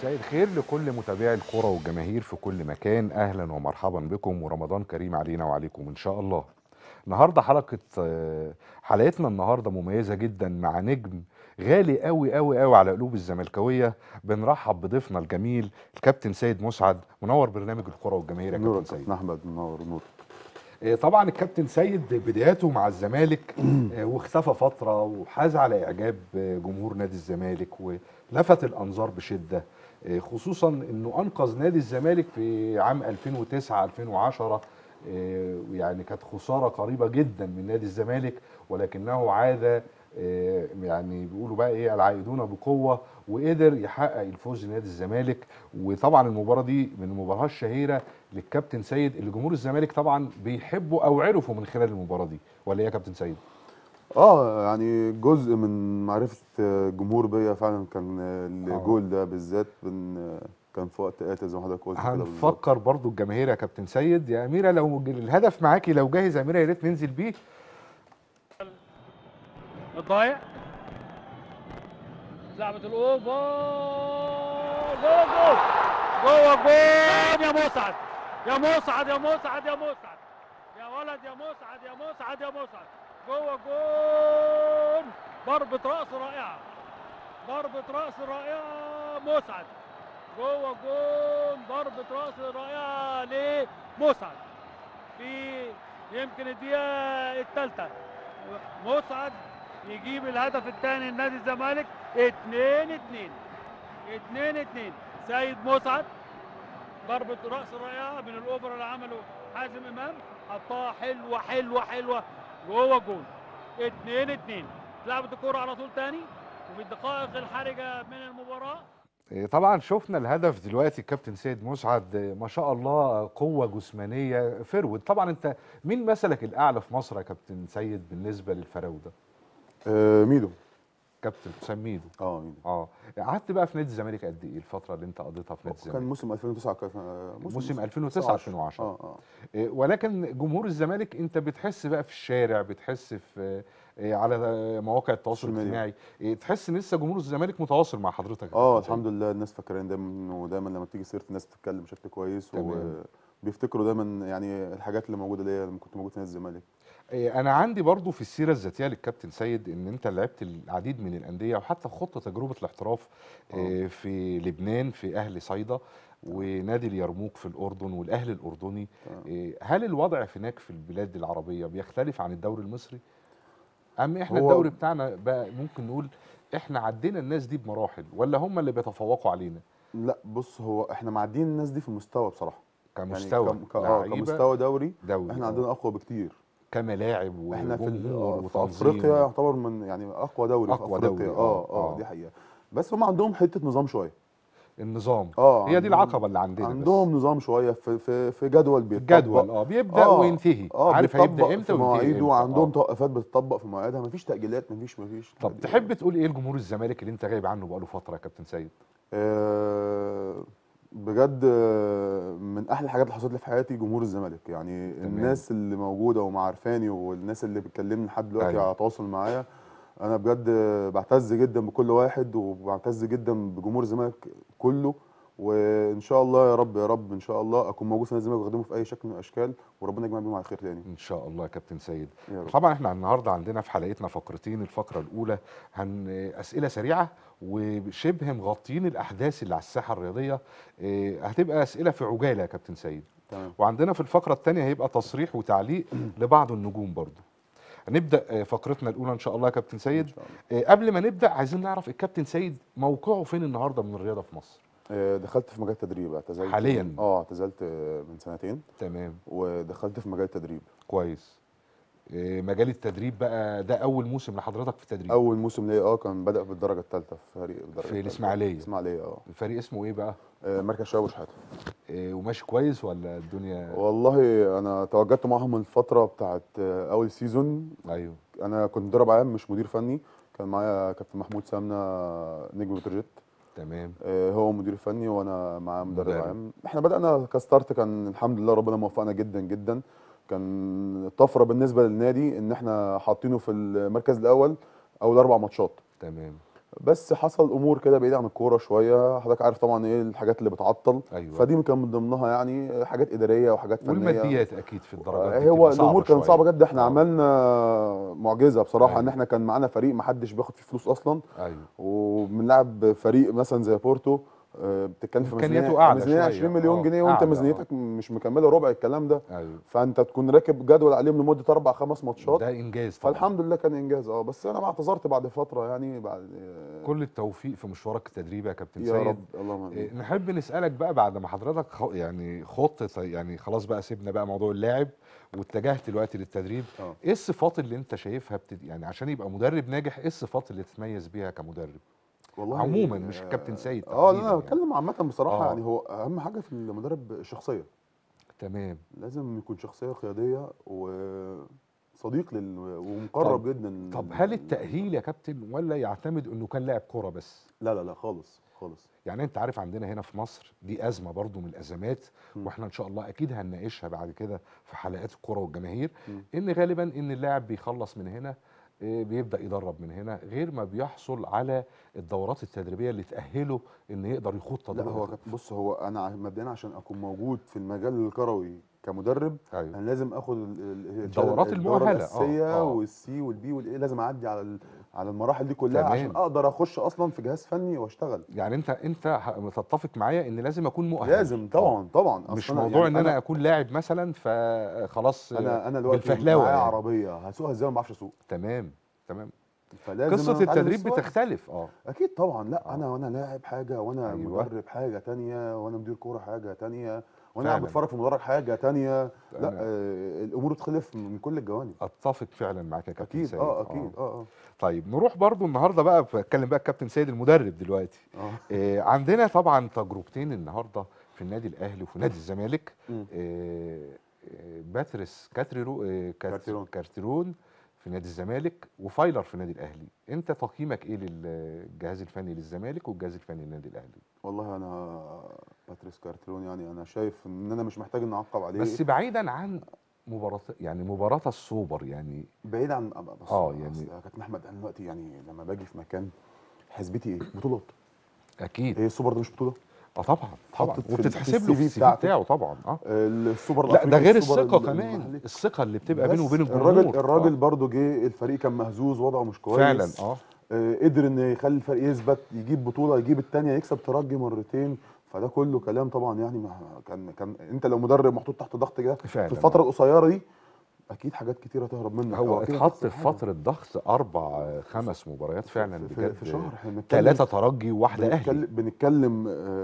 مساء الخير لكل متابعي الكرة والجماهير في كل مكان اهلا ومرحبا بكم ورمضان كريم علينا وعليكم ان شاء الله النهارده حلقة آه، حلقتنا النهارده مميزة جدا مع نجم غالي قوي قوي قوي على قلوب الزملكاوية بنرحب بضيفنا الجميل الكابتن سيد مسعد منور برنامج الكرة والجماهير يا نور كابتن سيد كابتن احمد منور نور آه، طبعا الكابتن سيد بداياته مع الزمالك آه، واختفى فتره وحاز على اعجاب آه، جمهور نادي الزمالك ولفت الانظار بشده آه، خصوصا انه انقذ نادي الزمالك في عام 2009 2010 آه، يعني كانت خساره قريبه جدا من نادي الزمالك ولكنه عاد آه، يعني بيقولوا بقى ايه العائدون بقوه وقدر يحقق الفوز لنادي الزمالك وطبعا المباراه دي من المباراه الشهيره للكابتن سيد اللي جمهور الزمالك طبعا بيحبوا او عرفوا من خلال المباراه دي ولا ايه يا كابتن سيد؟ اه يعني جزء من معرفه الجمهور بيا فعلا كان الجول ده بالذات من كان في وقت قاتل زي ما حضرتك قلت كده بالظبط. هنفكر برضو الجماهير يا كابتن سيد يا اميره لو الهدف معاكي لو جاهز يا اميره يا ريت ننزل بيه الضايع لعبة الأوفر جوه جول جوه جول يا مسعد يا مسعد يا مسعد يا مسعد يا ولد يا مسعد يا مسعد يا مسعد جوه جول ضربة رأس رائعة ضربة رأس رائعة مسعد جوه جول ضربة رأس رائعة لمسعد في يمكن الدقيقة الثالثة مسعد يجيب الهدف الثاني لنادي الزمالك 2 2 2 2 سيد مسعد ضربة رأس رائعة من الأوفر اللي عمله حازم إمام حطها حلوة حلوة حلوة جوه جول 2 2 لعبت الكرة على طول تاني وفي الدقائق الحرجة من المباراة إيه، طبعا شفنا الهدف دلوقتي الكابتن سيد مسعد إيه، ما شاء الله قوه جسمانيه فرود طبعا انت مين مثلك الاعلى في مصر يا كابتن سيد بالنسبه للفراوده؟ آه ميدو كابتن حسام ميدو اه ميدو اه قعدت بقى في نادي الزمالك قد ايه الفتره اللي انت قضيتها في نادي كان الزمالك؟ موسم 2009 كان آه، موسم 2009 2010 اه اه إيه، ولكن جمهور الزمالك انت بتحس بقى في الشارع بتحس في إيه، على مواقع التواصل السوشيال ميديا. الاجتماعي إيه، تحس ان لسه جمهور الزمالك متواصل مع حضرتك يا اه كابتن سيد. الحمد لله الناس فاكرين دايما ودايما لما تيجي سيره الناس بتتكلم بشكل كويس تمام. وبيفتكروا دايما يعني الحاجات اللي موجوده ليا لما كنت موجود في نادي الزمالك إيه، انا عندي برضو في السيره الذاتيه للكابتن سيد ان انت لعبت العديد من الانديه وحتى خضت تجربه الاحتراف إيه، في لبنان في اهلي صيدا ونادي اليرموك في الاردن والاهلي الاردني تمام. إيه، هل الوضع هناك في البلاد العربيه بيختلف عن الدوري المصري ام احنا هو- الدوري بتاعنا بقى ممكن نقول احنا عدينا الناس دي بمراحل ولا هم اللي بيتفوقوا علينا لا بص هو احنا معديين الناس دي في المستوى بصراحه كمستوى يعني كم- ك- اه لعيبة، كمستوى دوري دوري احنا آه. عندنا اقوى بكتير كملاعب احنا في ال- وجمهور آه، في وتنظيم افريقيا يعتبر من يعني اقوى دوري أقوى في افريقيا دوري، اه آه، اه آه. دي حقيقه بس هم عندهم حته نظام شويه النظام اه هي دي عندهم- العقبه اللي عندنا بس. عندهم نظام شويه في في في جدول بيتطبق الجدول اه بيبدا آه، وينتهي اه عارف بيتطبق هيبدا امتى في وينتهي مواعيده امتى وعندهم آه. توقفات بتطبق في مواعيدها مفيش تاجيلات مفيش مفيش طب دي- تحب تقول ايه لجمهور الزمالك اللي انت غايب عنه بقاله فتره يا كابتن سيد آه، بجد آه، من احلى الحاجات اللي حصلت لي في حياتي جمهور الزمالك يعني تمام. الناس اللي موجوده ومعارفاني والناس اللي بتكلمني لحد دلوقتي أيوة. على تواصل معايا انا بجد آه، بعتز جدا بكل واحد وبعتز جدا بجمهور الزمالك كله وان شاء الله يا رب يا رب ان شاء الله اكون موجود في نادي الزمالك واخدمه في اي شكل من الاشكال وربنا يجمع بيهم على خير تاني ان شاء الله يا كابتن سيد يا رب طبعا احنا النهارده عندنا في حلقتنا فقرتين الفقره الاولى هن اسئله سريعه وشبه مغطيين الاحداث اللي على الساحه الرياضيه إيه، هتبقى اسئله في عجاله يا كابتن سيد تمام وعندنا في الفقره الثانيه هيبقى تصريح وتعليق لبعض النجوم برضو هنبدا آه، فقرتنا الاولى ان شاء الله يا كابتن ان سيد شاء الله آه، قبل ما نبدا عايزين نعرف الكابتن سيد موقعه فين النهارده من الرياضه في مصر آه، دخلت في مجال التدريب اعتزلت حالياً؟ اه اعتزلت آه، من سنتين تمام ودخلت في مجال التدريب كويس آه، مجال التدريب بقى ده اول موسم لحضرتك في التدريب اول موسم ليا اه كان بدا بالدرجه الثالثه في فريق الدرجه في التالتة. الإسماعيلية. الاسماعيليه اه الفريق اسمه ايه بقى آه، مركز شباب وشحاته آه، وماشي كويس ولا الدنيا والله انا تواجدت معاهم الفتره بتاعت آه، اول سيزون ايوه انا كنت مدرب عام مش مدير فني كان معايا كابتن محمود سامنه نجم بتروجيت تمام آه، هو مدير فني وانا معاه مدرب, مدرب. عام احنا بدانا كستارت كان الحمد لله ربنا موفقنا جدا جدا كان طفره بالنسبه للنادي ان احنا حاطينه في المركز الاول اول اربع ماتشات تمام بس حصل امور كده بعيده عن الكوره شويه حضرتك عارف طبعا ايه الحاجات اللي بتعطل ايوه فدي كان من ضمنها يعني حاجات اداريه وحاجات فنيه والماديات اكيد في الدرجات دي هو بتبقى صعبة الامور كانت شوية. صعبه جدا احنا آه. عملنا معجزه بصراحه أيوة. ان احنا كان معانا فريق ما حدش بياخد فيه فلوس اصلا ايوه وبنلعب فريق مثلا زي بورتو آه، بتتكلم في إمكانياته ميزانيه أعلى ميزانيه شوية. 20 مليون آه، جنيه وانت أعلى، آه. ميزانيتك مش مكمله ربع الكلام ده ايوه فانت تكون راكب جدول عليهم لمده اربع خمس ماتشات ده انجاز طبعا فالحمد لله كان انجاز اه بس انا ما اعتذرت بعد فتره يعني بعد آه، كل التوفيق في مشوارك التدريبي يا كابتن يا سيد رب اللهم إيه، امين نحب نسالك بقى بعد ما حضرتك خ... يعني خضت يعني خلاص بقى سيبنا بقى موضوع اللاعب واتجهت دلوقتي للتدريب اه ايه الصفات اللي انت شايفها بتد... يعني عشان يبقى مدرب ناجح ايه الصفات اللي تتميز بيها كمدرب والله عموما مش الكابتن سيد اه لا تحديداً انا يعني. بتكلم عامه بصراحه آه. يعني هو اهم حاجه في المدرب الشخصيه تمام لازم يكون شخصيه قياديه وصديق لل ومقرب طب- جدا طب هل التاهيل يا كابتن ولا يعتمد انه كان لاعب كوره بس لا لا لا خالص خالص يعني انت عارف عندنا هنا في مصر دي ازمه برضو من الازمات م. واحنا ان شاء الله اكيد هنناقشها بعد كده في حلقات الكوره والجماهير م. ان غالبا ان اللاعب بيخلص من هنا إيه، بيبدا يدرب من هنا غير ما بيحصل على الدورات التدريبيه اللي تاهله ان يقدر يخوض لا تجربه هو بص هو انا ع- مبدئيا عشان اكون موجود في المجال الكروي كمدرب ايوه انا لازم اخد ال- ال- الدورات الدورة المؤهلة، آه، الاساسيه آه. والسي والبي والاي لازم اعدي على ال- على المراحل دي كلها تمام. عشان اقدر اخش اصلا في جهاز فني واشتغل يعني انت انت ه- تتفق معايا ان لازم اكون مؤهل لازم طبعا طبعا مش أصل أنا- موضوع يعني ان انا اكون لاعب مثلا فخلاص انا انا دلوقتي بالفهلاوة معايا يعني. عربيه هسوقها ازاي ما بعرفش اسوق تمام تمام فلازم قصه أنا أتعلم التدريب السواقة. بتختلف اه اكيد طبعا لا آه. انا وانا لاعب حاجه وانا أيوة. مدرب حاجه تانية وانا مدير كوره حاجه تانية وانا فعلاً. قاعد بتفرج في المدرج حاجه تانية لا تمام. آه الامور تختلف من كل الجوانب اتفق فعلا معاك يا كابتن اكيد سيد اه اكيد اه اه طيب نروح برضو النهارده بقى بتكلم بقى الكابتن سيد المدرب دلوقتي اه آه عندنا طبعا تجربتين النهارده في النادي الاهلي وفي نادي الزمالك مم. آه آه، باتريس كاتريرو آه كات- كارتيرون. كارتيرون في نادي الزمالك وفايلر في النادي الاهلي انت تقييمك ايه للجهاز الفني للزمالك والجهاز الفني للنادي الاهلي والله انا باتريس كارترون يعني انا شايف ان انا مش محتاج ان اعقب عليه بس بعيدا عن مباراه يعني مباراه السوبر يعني بعيد عن بص آه، أصل يعني- يا كابتن احمد انا دلوقتي يعني لما باجي في مكان حسبتي ايه بطولات اكيد ايه السوبر ده مش بطوله اه طبعا طبعا اتحطت في ال- في وبتتحسب له السي في في السي في بتاعته. بتاعه طبعا اه السوبر لا ده الأفريقي، غير السوبر الثقه ال- كمان المحلي. الثقه اللي بتبقى بس بينه وبين الجمهور الراجل الراجل آه. برضو جه الفريق كان مهزوز وضعه مش كويس فعلا اه آه، قدر ان يخلي الفريق يثبت يجيب بطوله يجيب الثانيه يكسب ترجي مرتين فده كله كلام طبعا يعني ما كان كان انت لو مدرب محطوط تحت ضغط كده فعلا في الفتره القصيره دي اكيد حاجات كتيره تهرب منك هو أو أكيد اتحط هتخسر في حاجة. فتره ضغط اربع خمس مباريات فعلا في, في, بجد في شهر احنا بنتكلم ثلاثه ترجي وواحده بنتكلم, اهلي بنتكلم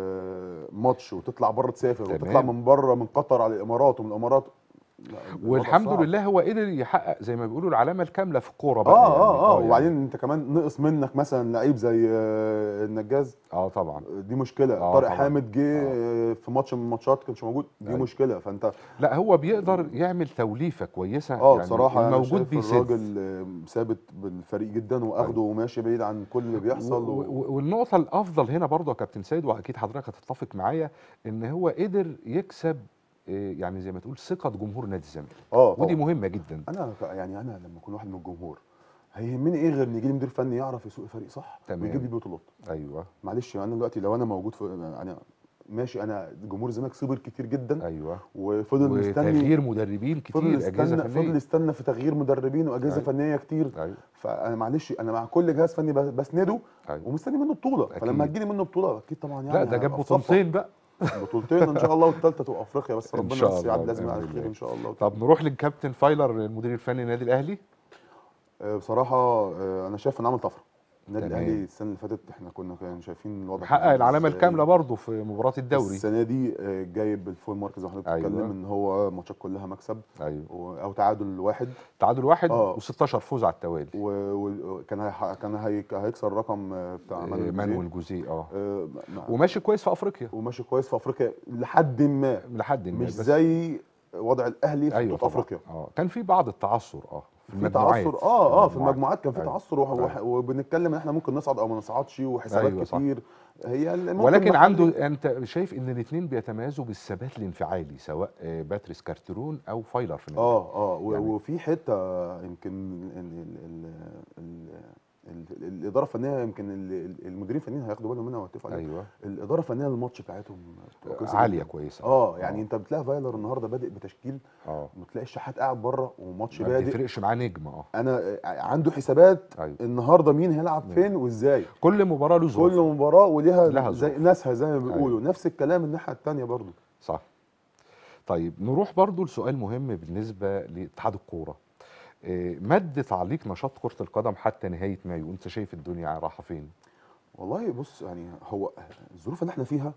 آه، ماتش وتطلع بره تسافر تمام. وتطلع من بره من قطر على الامارات ومن الامارات لا، الوضع والحمد صعب. لله هو قدر يحقق زي ما بيقولوا العلامه الكامله في الكوره اه بقى يعني. اه اه يعني. وبعدين انت كمان نقص منك مثلا لعيب زي آه، النجاز اه طبعا دي مشكله آه طارق طبعاً. حامد جه في ماتش من الماتشات كانش موجود دي أيوة. مشكله فانت لا هو بيقدر يعمل توليفه كويسه اه يعني بصراحه انا الموجود شايف بيسد الراجل آه، ثابت بالفريق جدا واخده وماشي بعيد عن كل اللي بيحصل و- و... و- والنقطة الأفضل هنا برضه يا كابتن سيد وأكيد حضرتك هتتفق معايا إن هو قدر يكسب إيه، يعني زي ما تقول ثقة جمهور نادي الزمالك اه ودي طبعاً. مهمة جدا انا ك- يعني انا لما اكون واحد من الجمهور هيهمني ايه غير ان يجي لي مدير فني يعرف يسوق الفريق صح تمام. ويجيب لي بطولات أيوه معلش انا دلوقتي لو انا موجود في انا ماشي انا جمهور الزمالك صبر كتير جدا أيوه وفضل مستني وتغيير مدربين كتير فضل أجهزة يستنى فضل فنية يستنى في تغيير مدربين واجهزه أيوة. فنيه كتير أيوه فانا معلش انا مع كل جهاز فني ب- بسنده أيوه ومستني منه بطوله أكيد. فلما هتجيلي منه بطوله اكيد طبعا يعني لا ده جاب هبقى في صفة. بطولتين بقى بطولتين ان شاء الله والثالثه تبقى افريقيا بس إن ربنا شاء بس الله يعد لازم بإذن على خير الله. ان شاء الله طب نروح للكابتن فايلر المدير الفني للنادي الأهلي آه، بصراحه آه، انا شايف انه عمل طفره النادي تمام. الاهلي السنه اللي فاتت احنا كنا كان شايفين الوضع حقق كان العلامة إزاي. الكاملة برضه في مباراة الدوري السنه دي آه، جايب الفول مارك زي ما حضرتك أيوة. بتتكلم ان هو ماتشات كلها مكسب أيوه و- او تعادل واحد تعادل واحد آه. و16 فوز على التوالي وكان هيحقق- كان هي- هيكسر الرقم آه، بتاع إيه، مانويل مانويل جوزيه اه آه، مع- وماشي كويس في افريقيا وماشي كويس في افريقيا لحد ما لحد ما مش بس- زي وضع الاهلي في ايوه بطوله طبعا افريقيا اه كان في بعض التعثر اه في في المجموعات تعثر اه اه في المجموعات كان في أيوة. تعثر وح- وح- أيوة. وبنتكلم ان احنا ممكن نصعد او ما نصعدش وحسابات أيوة صح. كتير هي ال- ممكن ولكن محلي- عنده انت شايف ان الاثنين بيتميزوا بالثبات الانفعالي سواء آه، باتريس كارترون او فايلر في النادي اه اه و- يعني- وفي حته يمكن ال ال ال ال ال- ال- الاداره الفنيه يمكن ال- ال- المديرين الفنيين هياخدوا بالهم منها ويتفقوا عليها ايوه الاداره الفنيه للماتش بتاعتهم بتبقى كويسة عاليه جداً. كويسه اه يعني انت بتلاقي فايلر النهارده بادئ بتشكيل اه وتلاقي الشحات قاعد بره وماتش ما بادئ بيفرقش معاه نجم اه انا آه، عنده حسابات ايوه النهارده مين هيلعب نعم. فين وازاي كل مباراه له ظروف كل مباراه وليها لها زي ظروف. ناسها زي ما بيقولوا نفس الكلام الناحيه الثانيه برضو صح طيب نروح برضو لسؤال مهم بالنسبه لاتحاد الكوره إيه، مد تعليق نشاط كره القدم حتى نهايه مايو انت شايف الدنيا رايحه فين والله بص يعني هو الظروف اللي احنا فيها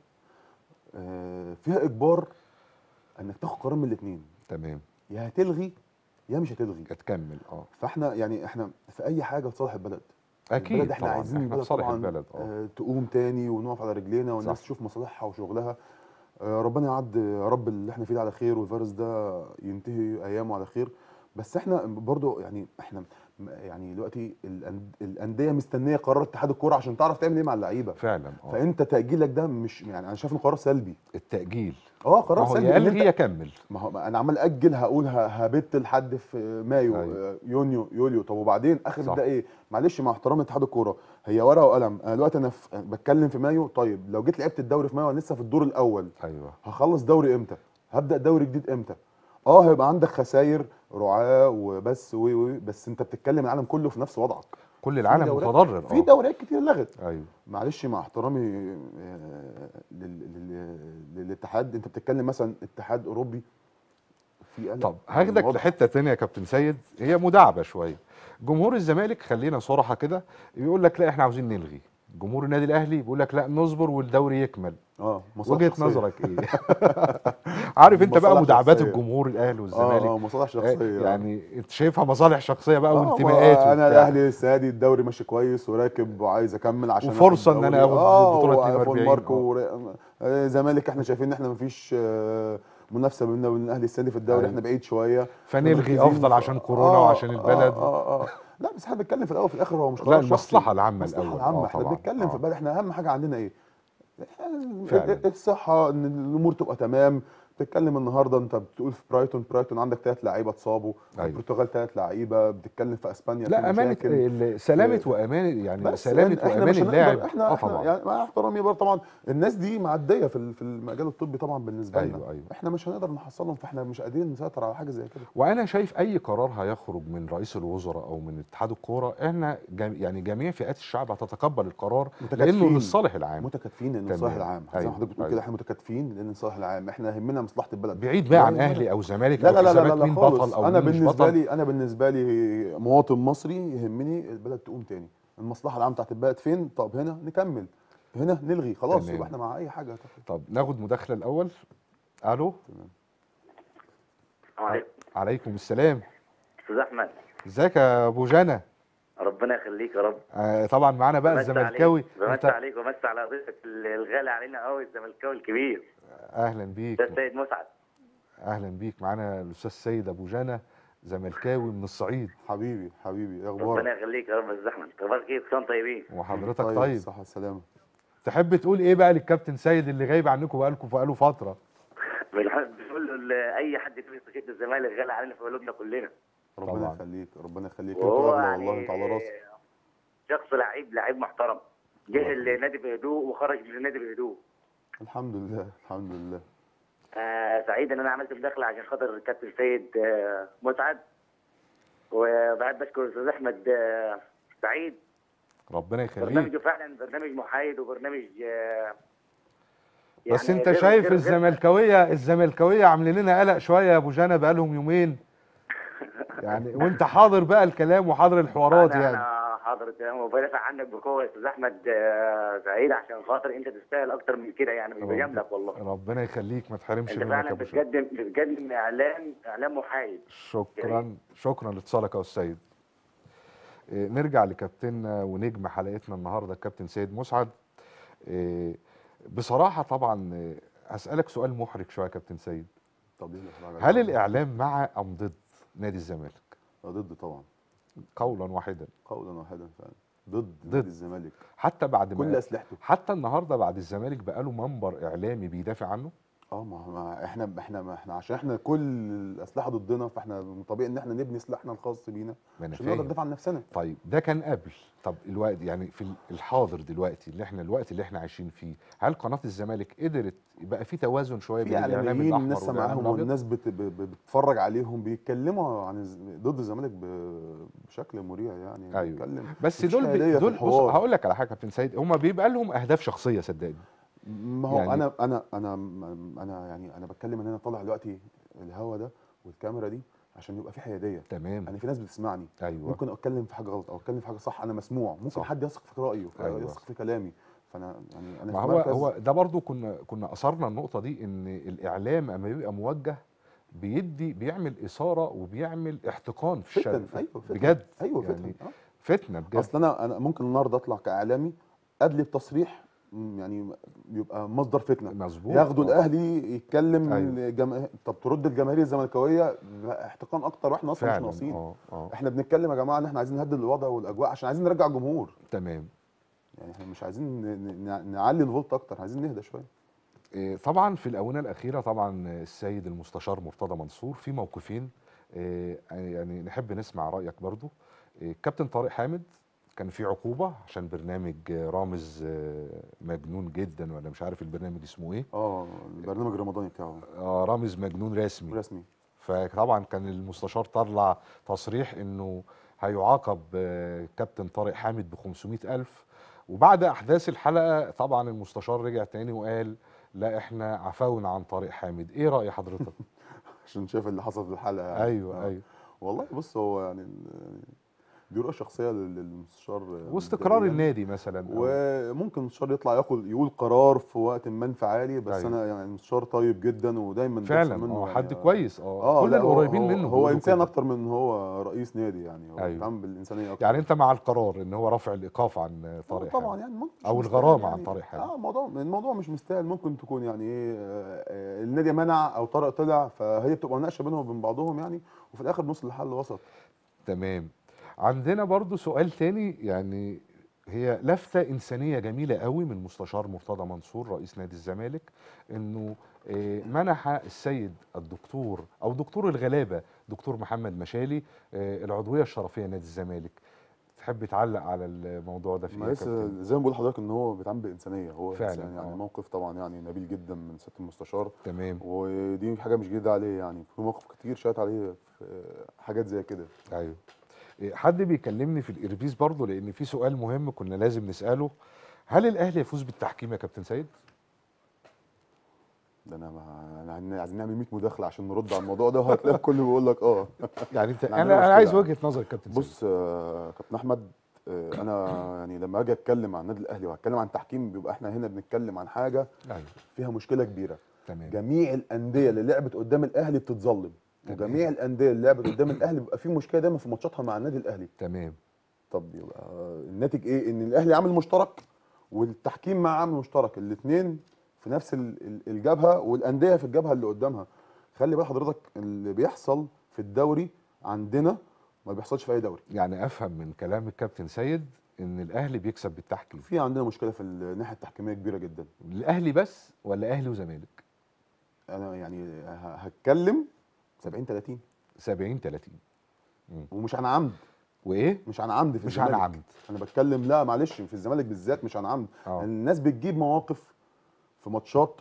آه، فيها اجبار انك تاخد قرار من الاثنين تمام يا هتلغي يا مش هتلغي هتكمل اه فاحنا يعني احنا في اي حاجه لصالح البلد اكيد البلد احنا طبعا عايزين احنا البلد في صالح طبعا البلد اه آه تقوم تاني ونقف على رجلينا والناس صح. تشوف مصالحها وشغلها آه ربنا يعد يا رب اللي احنا فيه ده على خير والفيروس ده ينتهي ايامه على خير بس احنا برضو يعني احنا م- يعني دلوقتي الأند- الانديه مستنيه قرار اتحاد الكوره عشان تعرف تعمل ايه مع اللعيبه فعلا اه فانت تاجيلك ده مش يعني انا شايف انه قرار سلبي التاجيل اه ما قرار هو سلبي يا إن الغي انت يا كمل ما هو انا عمال اجل هقول ه- هبت لحد في مايو أيوة. آه، يونيو يوليو طب وبعدين اخر صح. ده ايه معلش مع احترام اتحاد الكوره هي ورقه وقلم انا دلوقتي انا في بتكلم في مايو طيب لو جيت لعبت الدوري في مايو انا لسه في الدور الاول ايوه هخلص دوري امتى هبدا دوري جديد امتى اه هيبقى عندك خساير رعاه وبس و و بس انت بتتكلم العالم كله في نفس وضعك كل العالم دوريات- متضرر في اه دوريات كتير لغت ايوه معلش مع احترامي آه، لل- لل- للاتحاد انت بتتكلم مثلا اتحاد اوروبي في قلق طب هاخدك واضح. لحته تانية يا كابتن سيد هي مداعبه شويه جمهور الزمالك خلينا صراحه كده يقول لك لا احنا عاوزين نلغي جمهور النادي الاهلي بيقول لك لا نصبر والدوري يكمل اه مصالح وجهه شخصية. نظرك ايه عارف انت بقى مصالح مداعبات شخصية. الجمهور الاهلي اه والزمالك اه مصالح آه، شخصيه يعني انت شايفها مصالح شخصيه بقى آه، وانتماءات انا وبتاع. الاهلي السنه دي الدوري ماشي كويس وراكب وعايز اكمل عشان آخد وفرصة إن أنا دوري. آخد اه بطولة وفول 42 ماركو آه. ور- آه، زمالك احنا شايفين ان احنا مفيش آه، منافسه بيننا وبين الاهلي السنه دي في الدوري أيوة. احنا بعيد شويه فنلغي مركزين افضل في- عشان كورونا وعشان البلد اه اه, آه. لا بس احنا بنتكلم في الاول وفي الاخر هو مش لا قرار شخصي. المصلحه العامه المصلحه الاول العامه آه احنا طبعاً. بنتكلم آه. في البلد احنا اهم حاجه عندنا ايه فعلاً. الصحه ان الامور تبقى تمام بتتكلم النهارده انت بتقول في برايتون برايتون عندك ثلاث لعيبه اتصابوا في أيوة. البرتغال ثلاث لعيبه بتتكلم في اسبانيا لا في امانه مشاكل. ال- سلامه في- وامان يعني بس سلامه احنا وامان مش هنقدر- اللاعب احنا اه احنا طبعا يعني مع احترامي برضه طبعا الناس دي معديه في ال- في المجال الطبي طبعا بالنسبه لنا أيوة، أيوة. احنا مش هنقدر نحصلهم فاحنا مش قادرين نسيطر على حاجه زي كده وانا شايف اي قرار هيخرج من رئيس الوزراء او من اتحاد الكوره احنا جم... يعني جميع فئات الشعب هتتقبل القرار لانه متكاتفين. للصالح العام متكاتفين لان تمام. الصالح العام زي أيوة، ما حضرتك بتقول أيوة. كده احنا متكاتفين لان الصالح العام احنا يهمنا مصلحه البلد بعيد بقى عن لا، لا، اهلي او زمالك لا او لا لا لا, حسابات لا, مين خالص بطل او انا مين مش بالنسبه بطل لي انا بالنسبه لي مواطن مصري يهمني البلد تقوم تاني المصلحه العامه بتاعت البلد فين طب هنا نكمل هنا نلغي خلاص تمام. يبقى احنا مع اي حاجه طب ناخد مداخله الاول الو عليكم عليكم السلام استاذ احمد ازيك يا ابو جنى ربنا يخليك يا رب آه طبعا معانا بقى بمسي الزملكاوي عليك بمسي انت عليك ومسي على ضيفك الغالي علينا قوي الزملكاوي الكبير اهلا بيك ده السيد مسعد اهلا بيك معانا الاستاذ سيد ابو جنى زملكاوي من الصعيد حبيبي حبيبي ايه ربنا اخبارك يخليك يا رب يا استاذ احمد اخبارك ايه كلكم طيبين وحضرتك طيب صحه السلامه تحب تقول ايه بقى للكابتن سيد اللي غايب عنكم بقالكم بقاله فتره بنحب بنقول لاي حد في تيشيرت الزمالك غالي علينا في قلوبنا كلنا ربنا طبعاً. يخليك ربنا يخليك انت وهو اغلى يعني والله انت على راسي شخص لعيب لعيب محترم جه النادي بهدوء وخرج من النادي بهدوء الحمد لله الحمد لله آه سعيد ان انا عملت مداخله عشان خاطر الكابتن سيد آه مسعد وبعد بشكر الاستاذ احمد آه سعيد ربنا يخليك برنامجه فعلا برنامج محايد وبرنامج آه، بس يعني انت غير- شايف غير- غير- الزملكاويه الزملكاويه عاملين لنا قلق شويه يا ابو جنى بقالهم يومين يعني وانت حاضر بقى الكلام وحاضر الحوارات انا يعني انا حاضر الكلام وبدافع عنك بقوه يا استاذ احمد آه، سعيد عشان خاطر انت تستاهل اكتر من كده يعني مش بجاملك والله ربنا يخليك ما تحرمش انت منك فعلا يا ابو جنى بتقدم بتقدم اعلام اعلام محايد شكرا شكرا لاتصالك يا استاذ سيد إيه، نرجع لكابتننا ونجم حلقتنا النهارده الكابتن سيد مسعد إيه، بصراحه طبعا إيه، هسالك سؤال محرج شويه يا كابتن سيد طب ليه الإحراج هل عليك؟ الاعلام مع ام ضد نادي الزمالك آه، ضد طبعا قولا واحدا قولا واحدا فعلا ضد ضد. ضد الزمالك حتى بعد كل ما اسلحته حتى النهارده بعد الزمالك بقى له منبر اعلامي بيدافع عنه اه ما ما احنا احنا ما احنا عشان احنا كل الاسلحه ضدنا فاحنا من طبيعي ان احنا نبني سلاحنا الخاص بينا ما انا عشان نقدر فاهم ندافع عن نفسنا طيب ده كان قبل طب الوقت يعني في الحاضر دلوقتي اللي احنا الوقت اللي احنا عايشين فيه هل قناه الزمالك قدرت يبقى في توازن شويه في بين الاعلام اعلاميين الاحمر الناس والاعلام معاهم الابيض والناس بت ب- ب- بتتفرج عليهم بيتكلموا عن الز- ضد الزمالك ب- بشكل مريع يعني أيوة. بيتكلم بس مفيش دول حيادية بي في دول بص الحوار. هقول لك على حاجه يا كابتن سيد هم بيبقى لهم اهداف شخصيه صدقني ما هو يعني- انا انا انا انا يعني انا بتكلم ان انا طالع دلوقتي الهوا ده والكاميرا دي عشان يبقى في حياديه تمام يعني في ناس بتسمعني ايوه ممكن اتكلم في حاجه غلط او اتكلم في حاجه صح انا مسموع ممكن صح. حد يثق في رايه أيوة. يثق في كلامي فانا يعني انا ما في هو مركز هو ده برضو كنا كنا اثرنا النقطه دي ان الاعلام اما بيبقى موجه بيدي بيعمل اثاره وبيعمل احتقان في الشارع فتن ايوه فتن بجد ايوه يعني فتن آه. فتنه بجد اصل انا انا ممكن النهارده اطلع كاعلامي ادلي بتصريح م، يعني بيبقى مصدر فتنه مظبوط ياخدوا آه. الاهلي يتكلم أيوة. الجما... طب ترد الجماهير الزملكاويه احتقان اكتر واحنا اصلا مش فعلا ناقصين اه اه احنا بنتكلم يا جماعه ان احنا عايزين نهدد الوضع والاجواء عشان عايزين نرجع جمهور تمام يعني احنا مش عايزين ن- ن- نعلي الفولت اكتر عايزين نهدى شويه إيه، طبعا في الاونه الاخيره طبعا السيد المستشار مرتضى منصور في موقفين إيه، يعني نحب نسمع رايك برضو إيه، كابتن طارق حامد كان في عقوبه عشان برنامج آه، رامز آه، مجنون جدا ولا مش عارف البرنامج اسمه ايه اه البرنامج الرمضاني بتاعه آه رامز مجنون رسمي رسمي فطبعا كان المستشار طلع تصريح انه هيعاقب آه، كابتن طارق حامد ب 500 ألف وبعد أحداث الحلقة طبعا المستشار رجع تاني وقال لا احنا عفونا عن طارق حامد ايه رأي حضرتك؟ عشان شايف اللي حصل في الحلقه يعني. ايوه آه. ايوه والله بص هو يعني ال- دي رؤيه شخصيه لل- للمستشار واستقرار مبدئياً. النادي مثلا أو- وممكن المستشار يطلع ياخد يقول قرار في وقت ما انفعالي بس أيوة. انا يعني المستشار طيب جدا ودايما بيحصل فعلا منه اه يعني حد كويس اه اه كل لا، هو- القريبين هو منه هو بيقولوا انسان كده. اكتر من ان هو رئيس نادي يعني هو أيوة. بيتعامل بالانسانيه اكتر يعني انت مع القرار ان هو رفع الايقاف عن آه، طارق طبعا حامد يعني ممكن مش أو مستاهل الغرامة عن يعني. طارق حامد. اه الموضوع الموضوع مش مستاهل ممكن تكون يعني ايه آه، آه، النادي منع او طارق طلع فهي بتبقى مناقشه بينهم وبين بعضهم يعني وفي الاخر بنوصل لحل وسط تمام عندنا برضو سؤال تاني يعني هي لفتة إنسانية جميلة قوي من مستشار مرتضى منصور رئيس نادي الزمالك إنه آه، منح السيد الدكتور أو دكتور الغلابة دكتور محمد مشالي آه، العضوية الشرفية نادي الزمالك تحب تعلق على الموضوع ده في ما إيه يا لسه كابتن؟ زي ما بقول لحضرتك ان هو بيتعامل بانسانيه هو فعلاً، إنسان يعني آه. موقف طبعا يعني نبيل جدا من سياده المستشار تمام ودي حاجه مش جديده عليه يعني في مواقف كتير شات عليه في حاجات زي كده ايوه إيه، حد بيكلمني في الإربيز برضو لأن في سؤال مهم كنا لازم نسأله هل الأهلي يفوز بالتحكيم يا كابتن سيد؟ ده انا ما أنا عايزين- عايزين نعمل 100 مداخله عشان نرد على الموضوع ده وهتلاقي الكل بيقول لك اه يعني انت ما عندناش انا انا عايز مشكلة. وجهه نظر كابتن سيد بص آه، كابتن احمد آه، انا يعني لما اجي اتكلم عن النادي الاهلي وهتكلم عن تحكيم بيبقى احنا هنا بنتكلم عن حاجه ايوه فيها مشكله كبيره تمام جميع الانديه اللي لعبت قدام الاهلي بتتظلم تمام. وجميع الانديه اللي لعبت قدام الاهلي بيبقى في مشكله دايما في ماتشاتها مع النادي الاهلي تمام طب يبقى الناتج ايه ان الاهلي عامل مشترك والتحكيم مع عامل مشترك الاثنين في نفس ال- ال- الجبهه والانديه في الجبهه اللي قدامها خلي بال حضرتك اللي بيحصل في الدوري عندنا ما بيحصلش في اي دوري يعني افهم من كلام الكابتن سيد ان الاهلي بيكسب بالتحكيم في عندنا مشكله في الناحيه التحكيميه كبيره جدا الاهلي بس ولا اهلي وزمالك انا يعني ه- هتكلم 70 30 70 30 ومش عن عمد وايه مش عن عمد في مش عن الزمالك. عمد انا بتكلم لا معلش في الزمالك بالذات مش عن عمد اه الناس بتجيب مواقف في ماتشات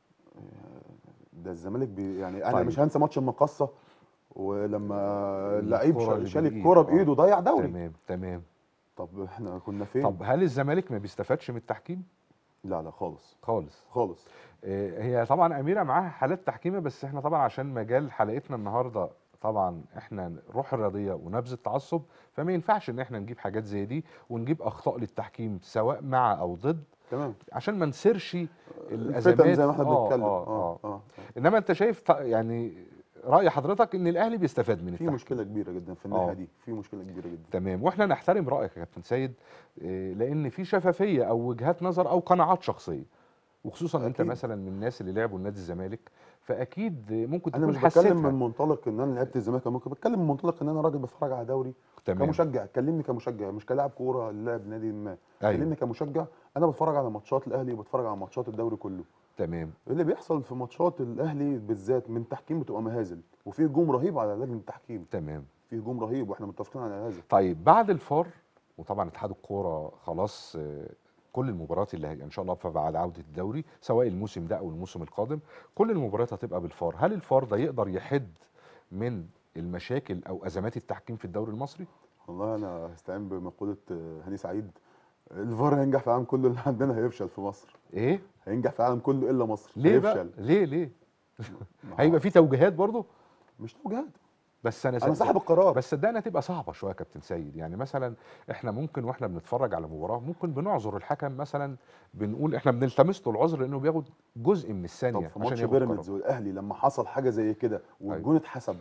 آه، ده الزمالك بي يعني انا طيب. مش هنسى ماتش المقصه ولما اللعيب الكرة شا- اللي شال بالإيد. الكوره آه. بايده ضيع دوري تمام تمام طب احنا كنا فين طب هل الزمالك ما بيستفادش من التحكيم لا لا خالص خالص خالص آه، هي طبعا اميره معاها حالات تحكيميه بس احنا طبعا عشان مجال حلقتنا النهارده طبعا احنا روح الرياضيه ونبذ التعصب فما ينفعش ان احنا نجيب حاجات زي دي ونجيب اخطاء للتحكيم سواء مع او ضد تمام عشان ما نسيرش الفتن الازمات زي ما احنا آه، بنتكلم آه آه. اه انما انت شايف ط- يعني راي حضرتك ان الاهلي بيستفاد من في التحكيم مشكله كبيره جدا في آه. الناحيه دي في مشكله كبيره جدا تمام واحنا نحترم رايك يا كابتن سيد إيه، لان في شفافيه او وجهات نظر او قناعات شخصيه وخصوصا انت أكيد. مثلا من الناس اللي لعبوا النادي الزمالك فاكيد ممكن انا تكون مش بتكلم حسيتها من منطلق ان انا لعبت الزمالك ممكن بتكلم من منطلق ان انا راجل بتفرج على دوري تمام كمشجع كلمني كمشجع مش كلاعب كوره لاعب نادي ما أيوة. كلمني كمشجع انا بتفرج على ماتشات الاهلي وبتفرج على ماتشات الدوري كله تمام اللي بيحصل في ماتشات الاهلي بالذات من تحكيم بتبقى مهازل وفي هجوم رهيب على لجنه التحكيم تمام في هجوم رهيب واحنا متفقين على هذا طيب بعد الفار وطبعا اتحاد الكوره خلاص آه، كل المباريات اللي هي ان شاء الله بعد عوده الدوري سواء الموسم ده او الموسم القادم كل المباريات هتبقى بالفار هل الفار ده يقدر يحد من المشاكل او ازمات التحكيم في الدوري المصري والله انا هستعين بمقوله آه، هاني سعيد الفار هينجح في العالم كله اللي عندنا هيفشل في مصر ايه هينجح في العالم كله الا مصر ليه بقى هيفشل ليه ليه ما هو هيبقى في توجيهات برضه مش توجيهات بس انا انا صدق- صاحب القرار بس صدقني هتبقى صعبه شويه يا كابتن سيد يعني مثلا احنا ممكن واحنا بنتفرج على مباراه ممكن بنعذر الحكم مثلا بنقول احنا بنلتمس له العذر لانه بياخد جزء من طب الثانيه في ماتش ياخد بيراميدز قرار. والاهلي لما حصل حاجه زي كده والجون اتحسب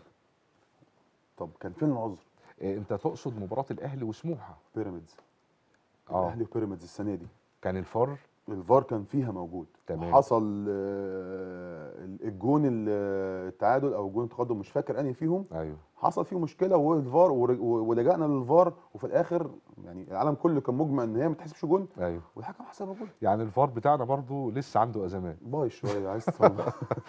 طب كان فين العذر إيه انت تقصد مباراه الاهلي وسموحه بيراميدز اه الاهلي وبيراميدز السنه دي كان الفار الفار كان فيها موجود تمام. حصل آه، الجون ال- التعادل او جون التقدم مش فاكر انهي فيهم ايوه حصل فيه مشكله والفار ور- ولجأنا للفار وفي الاخر يعني العالم كله كان مجمع ان هي ما تحسبش جون ايوه والحكم حسبها جون يعني الفار بتاعنا برضو لسه عنده ازمات بايظ شويه عايز تفهم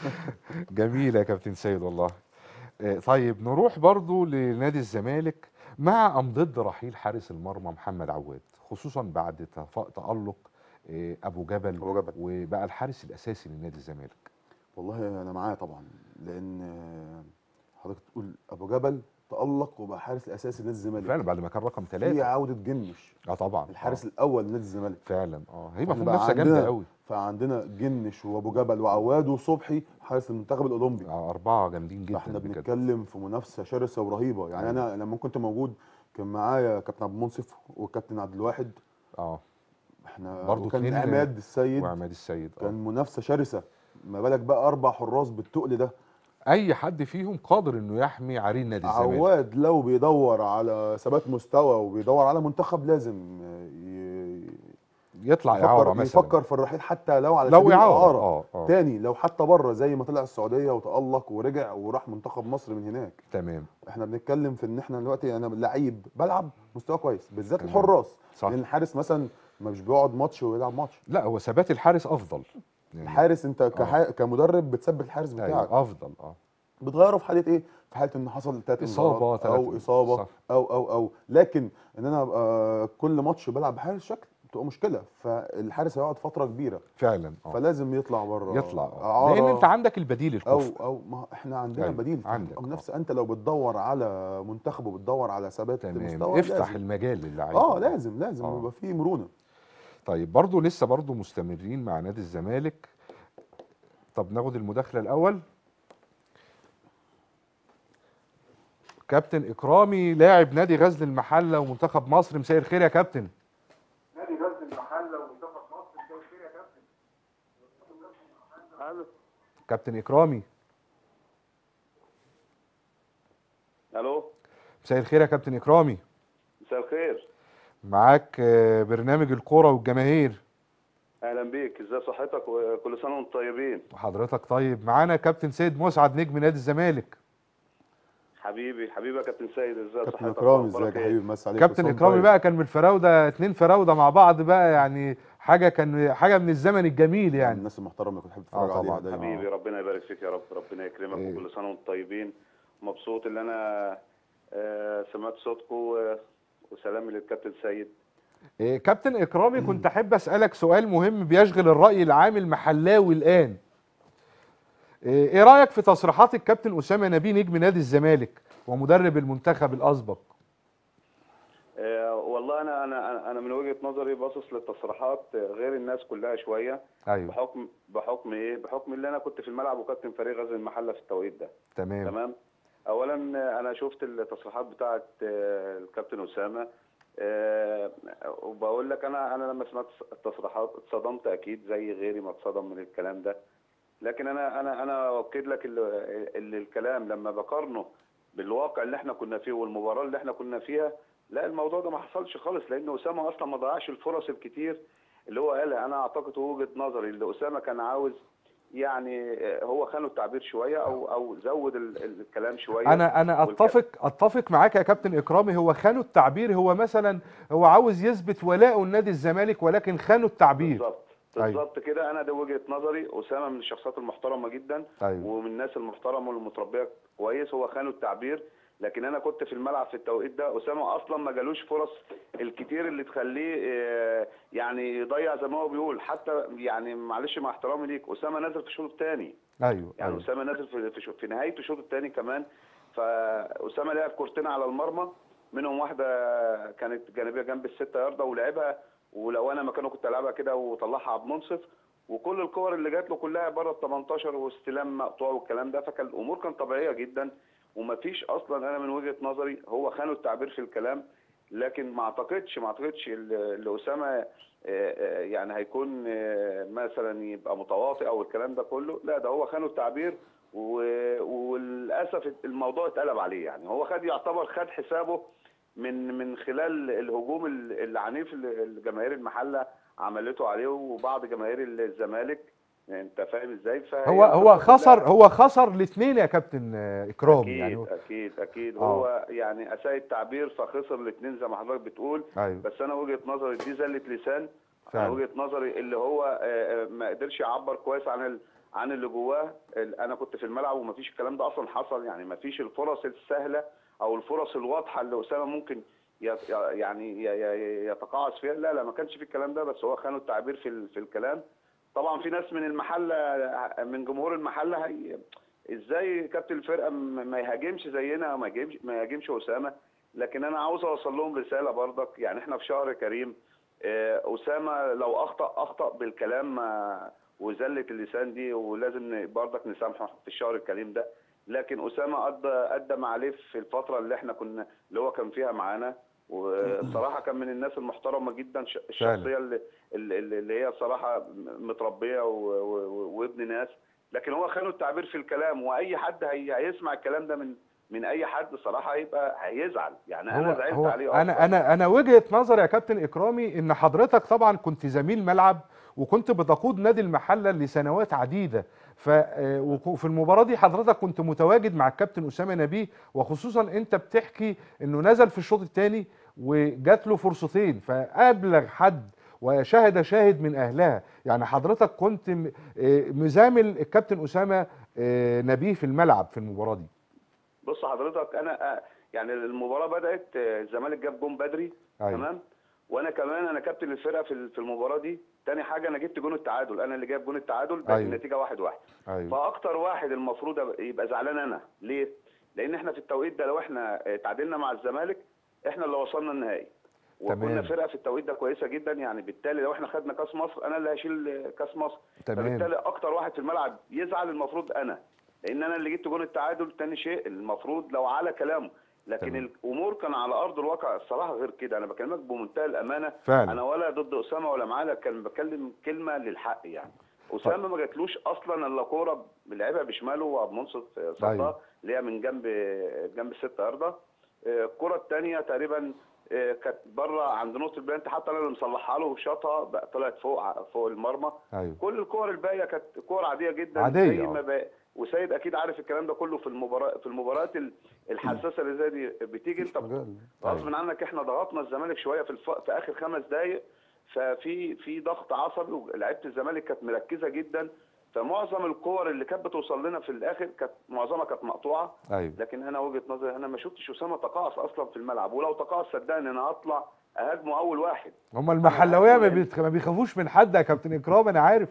جميله يا كابتن سيد والله إيه طيب نروح برضو لنادي الزمالك مع ام ضد رحيل حارس المرمى محمد عواد خصوصا بعد تف- تألق إيه ابو جبل أبو جبل. وبقى الحارس الاساسي لنادي الزمالك والله انا معاه طبعا لان آه، حضرتك تقول ابو جبل تألق وبقى حارس الاساسي لنادي الزمالك فعلا بعد ما كان رقم في ثلاثة عوده جنش اه طبعا الحارس آه. الاول لنادي الزمالك فعلا اه هيبقى في فإحنا بقى منافسه عندنا- جامده قوي فعندنا جنش وابو جبل وعواد وصبحي حارس المنتخب الاولمبي آه اربعه جامدين جدا فاحنا بجد. بنتكلم في منافسه شرسه ورهيبه يعني أيوة. انا لما كنت موجود كان معايا كابتن عبد المنصف وكابتن عبد الواحد اه احنا برضو وكان اتنين- عماد السيد وعماد السيد كان آه. منافسه شرسه ما بالك بقى اربع حراس بالتقل ده اي حد فيهم قادر انه يحمي عرين نادي الزمالك عواد لو بيدور على ثبات مستوى وبيدور على منتخب لازم ي- يطلع اعاره يفكر, مثلا يفكر في الرحيل حتى لو على لو سبيل اعاره الإعارة. اه اه تاني لو حتى بره زي ما طلع السعوديه وتالق ورجع وراح منتخب مصر من هناك تمام احنا بنتكلم في ان احنا دلوقتي انا لعيب بلعب مستوى كويس بالذات تمام. الحراس صح لان الحارس مثلا مش بيقعد ماتش ويلعب ماتش لا هو ثبات الحارس افضل يعني الحارس انت كح... كمدرب بتثبت الحارس بتاعك ايوه افضل اه بتغيره في حاله ايه في حاله ان حصل تلات إصابة، انذارات تلات- او اصابه صح. او او او لكن ان انا ابقى كل ماتش بلعب بحارس شكل بتبقى مشكله فالحارس هيقعد فتره كبيره فعلا اه فلازم يطلع بره يطلع آه. إعارة لان انت عندك البديل او الكفء او ما احنا عندنا أيوة، بديل عندك، نفس انت لو بتدور على منتخب وبتدور على ثبات تمام مستوى افتح لازم. المجال للعيبه اه لازم لازم آه. يبقى في مرونه طيب برضو لسه برضو مستمرين مع نادي الزمالك طب ناخد المداخله الاول كابتن اكرامي لاعب نادي غزل المحله ومنتخب مصر مساء الخير يا كابتن نادي غزل المحله ومنتخب مصر مساء الخير يا كابتن الو كابتن اكرامي الو مساء الخير يا كابتن اكرامي مساء الخير معاك آه، برنامج الكوره والجماهير اهلا بيك ازاي صحتك وكل سنه وانتم طيبين وحضرتك طيب معانا كابتن سيد مسعد نجم نادي الزمالك حبيبي حبيبي يا كابتن سيد ازاي صحتك كابتن اكرامي وأخبارك ازيك يا إيه؟ حبيبي مسا عليك كابتن كل سنة اكرامي وأنت بقى كان من الفراوده اتنين فراوده مع بعض بقى يعني حاجه كان حاجه من الزمن الجميل طيب. يعني الناس المحترمه اللي كنت بحب آه اتفرج طبعاً. عليها دايما حبيبي ربنا يبارك فيك يا رب ربنا يكرمك إيه. وكل سنه وانتم طيبين مبسوط ان انا آه، سمعت صوتكم و- وسلامي للكابتن سيد إيه، كابتن اكرامي كنت احب اسالك سؤال مهم بيشغل الراي العام المحلاوي الان ايه إيه رايك في تصريحات الكابتن اسامه نبيه نجم نادي الزمالك ومدرب المنتخب الاسبق آه، والله انا انا انا من وجهه نظري باصص للتصريحات غير الناس كلها شويه ايوه بحكم بحكم ايه بحكم اللي انا كنت في الملعب وكابتن فريق غزل المحله في التوقيت ده تمام تمام اولا انا شفت التصريحات بتاعه آه، الكابتن اسامه آه، وبقول لك انا انا لما سمعت التصريحات اتصدمت اكيد زي غيري ما اتصدم من الكلام ده لكن انا انا انا اؤكد لك ال- ال- الكلام لما بقارنه بالواقع اللي احنا كنا فيه والمباراه اللي احنا كنا فيها لا الموضوع ده ما حصلش خالص لان اسامه اصلا ما ضيعش الفرص الكتير اللي هو قالها انا اعتقد وجهه نظري اللي اسامه كان عاوز يعني آه، هو خانوا التعبير شويه او او زود ال- ال- الكلام شويه انا انا والك- اتفق اتفق معاك يا كابتن اكرامي هو خانوا التعبير هو مثلا هو عاوز يثبت ولاءه لنادي الزمالك ولكن خانوا التعبير بالظبط بالظبط كده انا ده وجهه نظري اسامه من الشخصيات المحترمه جدا ايوه ومن الناس المحترمه والمتربيه كويس هو خانوا التعبير لكن انا كنت في الملعب في التوقيت ده اسامه اصلا ما جالوش فرص الكتير اللي تخليه آه، يعني يضيع زي ما هو بيقول حتى يعني معلش مع احترامي ليك اسامه نزل في الشوط الثاني ايوه يعني ايوه اسامه نازل في في, شو- في نهايه الشوط الثاني كمان فاسامه لعب كورتين على المرمى منهم واحده كانت جانبيه جنب الستة ياردة ولعبها ولو انا مكانه كنت العبها كده وطلعها عبد منصف وكل الكور اللي جات له كلها بره ال 18 واستلام مقطوع والكلام ده فكان الامور كانت طبيعيه جدا ومفيش اصلا انا من وجهه نظري هو خانوا التعبير في الكلام لكن ما اعتقدش ما اعتقدش ال- اللي اسامه آه، آه، يعني هيكون آه، مثلا يبقى متواطئ او الكلام ده كله لا ده هو خانوا التعبير و- وللاسف الموضوع اتقلب عليه يعني هو خد يعتبر خد حسابه من من خلال الهجوم ال- العنيف اللي الجماهير المحله عملته عليه وبعض جماهير الزمالك انت فاهم ازاي فهي هو هو القصة كلها- خسر هو خسر الاثنين يا كابتن آه، اكرام اكيد يعني هو- اكيد اكيد آه. هو يعني اساء التعبير فخسر الاثنين زي ما حضرتك بتقول ايوه بس انا وجهه نظري دي زله لسان انا فعلا. وجهه نظري اللي هو آه، آه، ما قدرش يعبر كويس عن ال... عن اللي جواه ال- انا كنت في الملعب ومفيش الكلام ده اصلا حصل يعني مفيش الفرص السهله او الفرص الواضحه اللي اسامه ممكن يت... يعني ي- ي- يتقاعس فيها لا لا ما كانش في الكلام ده بس هو خانوا التعبير في ال... في الكلام طبعا في ناس من المحله من جمهور المحله هي ازاي كابتن الفرقه م- ما يهاجمش زينا ما يهاجمش ما يهاجمش اسامه لكن انا عاوز اوصل لهم رساله برضك يعني احنا في شهر كريم آه، اسامه لو اخطا اخطا بالكلام آه، وزله اللسان دي ولازم ن- برضك نسامحه في الشهر الكريم ده لكن اسامه ادى ادى ما عليه في الفتره اللي احنا كنا اللي هو كان فيها معانا والصراحه كان من الناس المحترمه جدا ش- الشخصيه اللي, اللي, اللي هي صراحه متربيه و- و- وابن ناس لكن هو خانوا التعبير في الكلام واي حد هي هيسمع الكلام ده من من اي حد صراحه هيبقى هيزعل يعني انا هو زعلت هو عليه انا أصلاً. انا انا وجهه نظري يا كابتن اكرامي ان حضرتك طبعا كنت زميل ملعب وكنت بتقود نادي المحله لسنوات عديده ف آه، وك- في المباراه دي حضرتك كنت متواجد مع الكابتن اسامه نبيه وخصوصا انت بتحكي انه نزل في الشوط الثاني وجات له فرصتين فابلغ حد وشهد شاهد من اهلها يعني حضرتك كنت م- آه، مزامل الكابتن اسامه آه، نبيه في الملعب في المباراه دي بص حضرتك انا آه، يعني المباراه بدات آه، الزمالك جاب جون بدري أيوة. تمام وانا كمان انا كابتن الفرقه في ال- في المباراه دي تاني حاجه انا جبت جون التعادل انا اللي جايب جون التعادل بقت أيوة. النتيجه واحد واحد ايوه فاكتر واحد المفروض أبقى- يبقى زعلان انا ليه لان احنا في التوقيت ده لو احنا آه، تعادلنا مع الزمالك احنا اللي وصلنا النهائي تمام. وكنا فرقه في التوقيت ده كويسه جدا يعني بالتالي لو احنا خدنا كاس مصر انا اللي هشيل آه، كاس مصر تمام. فبالتالي اكتر واحد في الملعب يزعل المفروض انا لان انا اللي جبت جون التعادل تاني شيء المفروض لو على كلامه لكن تمام. الامور كان على ارض الواقع الصراحه غير كده انا بكلمك بمنتهى الامانه فعلا. انا ولا ضد اسامه ولا معاه كان بكلم كلمه للحق يعني اسامه ما جاتلوش اصلا الا كوره لعبها بشماله وابو منصف صدها أيوة. اللي هي من جنب جنب الست ارضه آه، الكره الثانيه تقريبا آه، كانت بره عند نقطه البلانت حتى انا اللي مصلحها له وشاطها بقى طلعت فوق ع- فوق المرمى ايوه كل الكور الباقيه كانت كور عاديه جدا عادية، زي آه. ما بقى وسيد اكيد عارف الكلام ده كله في المباراه في المباريات ال- الحساسه اللي زي دي بتيجي انت مجال. غصب عنك احنا ضغطنا الزمالك شويه في الف... في اخر خمس دقائق ففي في ضغط عصبي ولعيبه الزمالك كانت مركزه جدا فمعظم الكور اللي كانت بتوصل لنا في الاخر كانت معظمها كانت مقطوعه ايوه لكن انا وجهه نظري انا ما شفتش اسامه تقاعس اصلا في الملعب ولو تقاعس صدقني انا هطلع اهاجمه اول واحد هم المحلويه ما, أنا- بيتخ... ما بيخافوش من حد يا كابتن اكرام انا عارف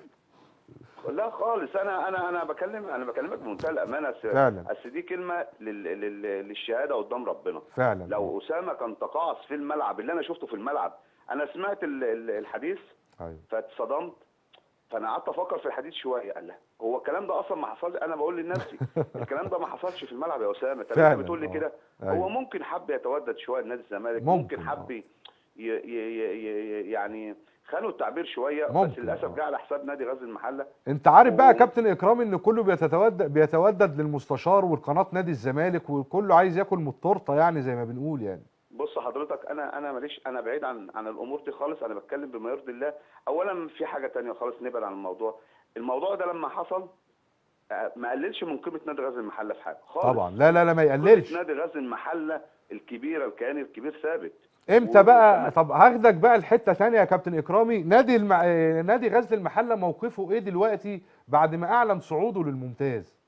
لا خالص انا انا انا بكلم انا بكلمك بمنتهى الامانه أس- فعلا. اصل دي كلمه لل... لل... للشهاده قدام ربنا فعلا لو اسامه كان تقاعس في الملعب اللي انا شفته في الملعب انا سمعت ال... ال- الحديث ايوه فاتصدمت فانا قعدت افكر في الحديث شويه قال لا هو الكلام ده اصلا ما حصلش انا بقول لنفسي الكلام ده ما حصلش في الملعب يا اسامه طب فعلا، انت بتقول لي آه. كده أيوة. هو ممكن حب يتودد شويه لنادي الزمالك ممكن، ممكن حب آه. ي... ي... ي... ي... يعني خانوا التعبير شويه ممكن، بس للاسف آه. جه على حساب نادي غزل المحله انت عارف بقى يا و- كابتن اكرام ان كله بيتودد بيتودد للمستشار والقناه نادي الزمالك وكله عايز ياكل من التورته يعني زي ما بنقول يعني بص حضرتك انا انا ماليش انا بعيد عن عن الامور دي خالص انا بتكلم بما يرضي الله اولا في حاجه تانية خالص نبعد عن الموضوع الموضوع ده لما حصل آه، ما قللش من قيمه نادي غزل المحله في حاجه خالص طبعا لا لا لا ما قيمة يقللش نادي غزل المحله الكبيره الكيان الكبير ثابت امتى و- بقى طب هاخدك بقى لحته ثانيه يا كابتن اكرامي نادي الم... آه، نادي غزل المحله موقفه ايه دلوقتي بعد ما اعلن صعوده للممتاز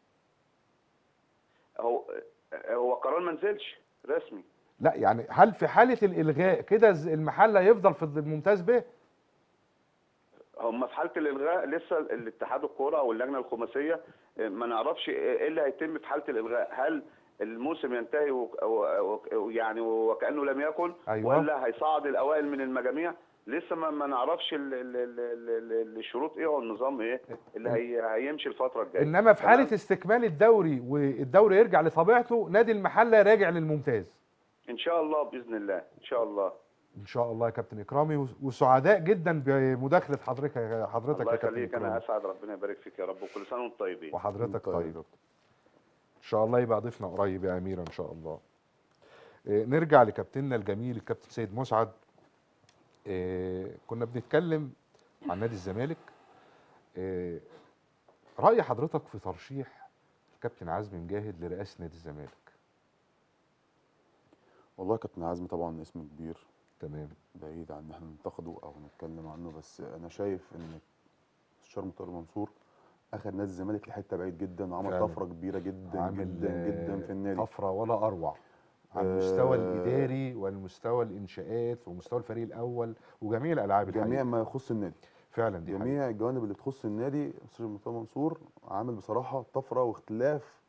هو هو قرار ما نزلش رسمي لا يعني هل في حاله الالغاء كده ز- المحله يفضل في الممتاز به هم في حاله الالغاء لسه الاتحاد الكوره او اللجنه الخماسيه ما نعرفش ايه اللي هيتم في حاله الالغاء هل الموسم ينتهي وك- و- و- يعني وكانه لم يكن أيوة. ولا هيصعد الاوائل من المجاميع لسه ما, ما نعرفش ال- ال- ال- ال- ال- الشروط ايه والنظام ايه اللي هي هيمشي الفتره الجايه انما في تمام؟ حاله استكمال الدوري والدوري يرجع لطبيعته نادي المحله راجع للممتاز ان شاء الله باذن الله ان شاء الله ان شاء الله يا كابتن اكرامي وس- وسعداء جدا بمداخله حضرتك حضرتك الله يا كابتن يخليك انا إكرامي. اسعد ربنا يبارك فيك يا رب وكل سنه وانتم طيبين وحضرتك طيب. طيب ان شاء الله يبقى ضيفنا قريب يا اميره ان شاء الله إيه، نرجع لكابتننا الجميل الكابتن سيد مسعد إيه، كنا بنتكلم عن نادي الزمالك إيه، راي حضرتك في ترشيح الكابتن عزمي مجاهد لرئاسه نادي الزمالك والله يا كابتن عزمي طبعا اسم كبير تمام بعيد عن ان احنا ننتقده او نتكلم عنه بس انا شايف ان الشرم مرتضى منصور اخد نادي الزمالك لحته بعيد جدا وعمل فعلا. طفره كبيره جدا عامل جدا جدا في النادي طفره ولا اروع على آه، المستوى الاداري والمستوى الانشاءات ومستوى الفريق الاول وجميع الالعاب جميع الحقيقة. ما يخص النادي فعلا دي حقيقة. جميع الجوانب اللي تخص النادي استاذ مرتضى منصور عامل بصراحه طفره واختلاف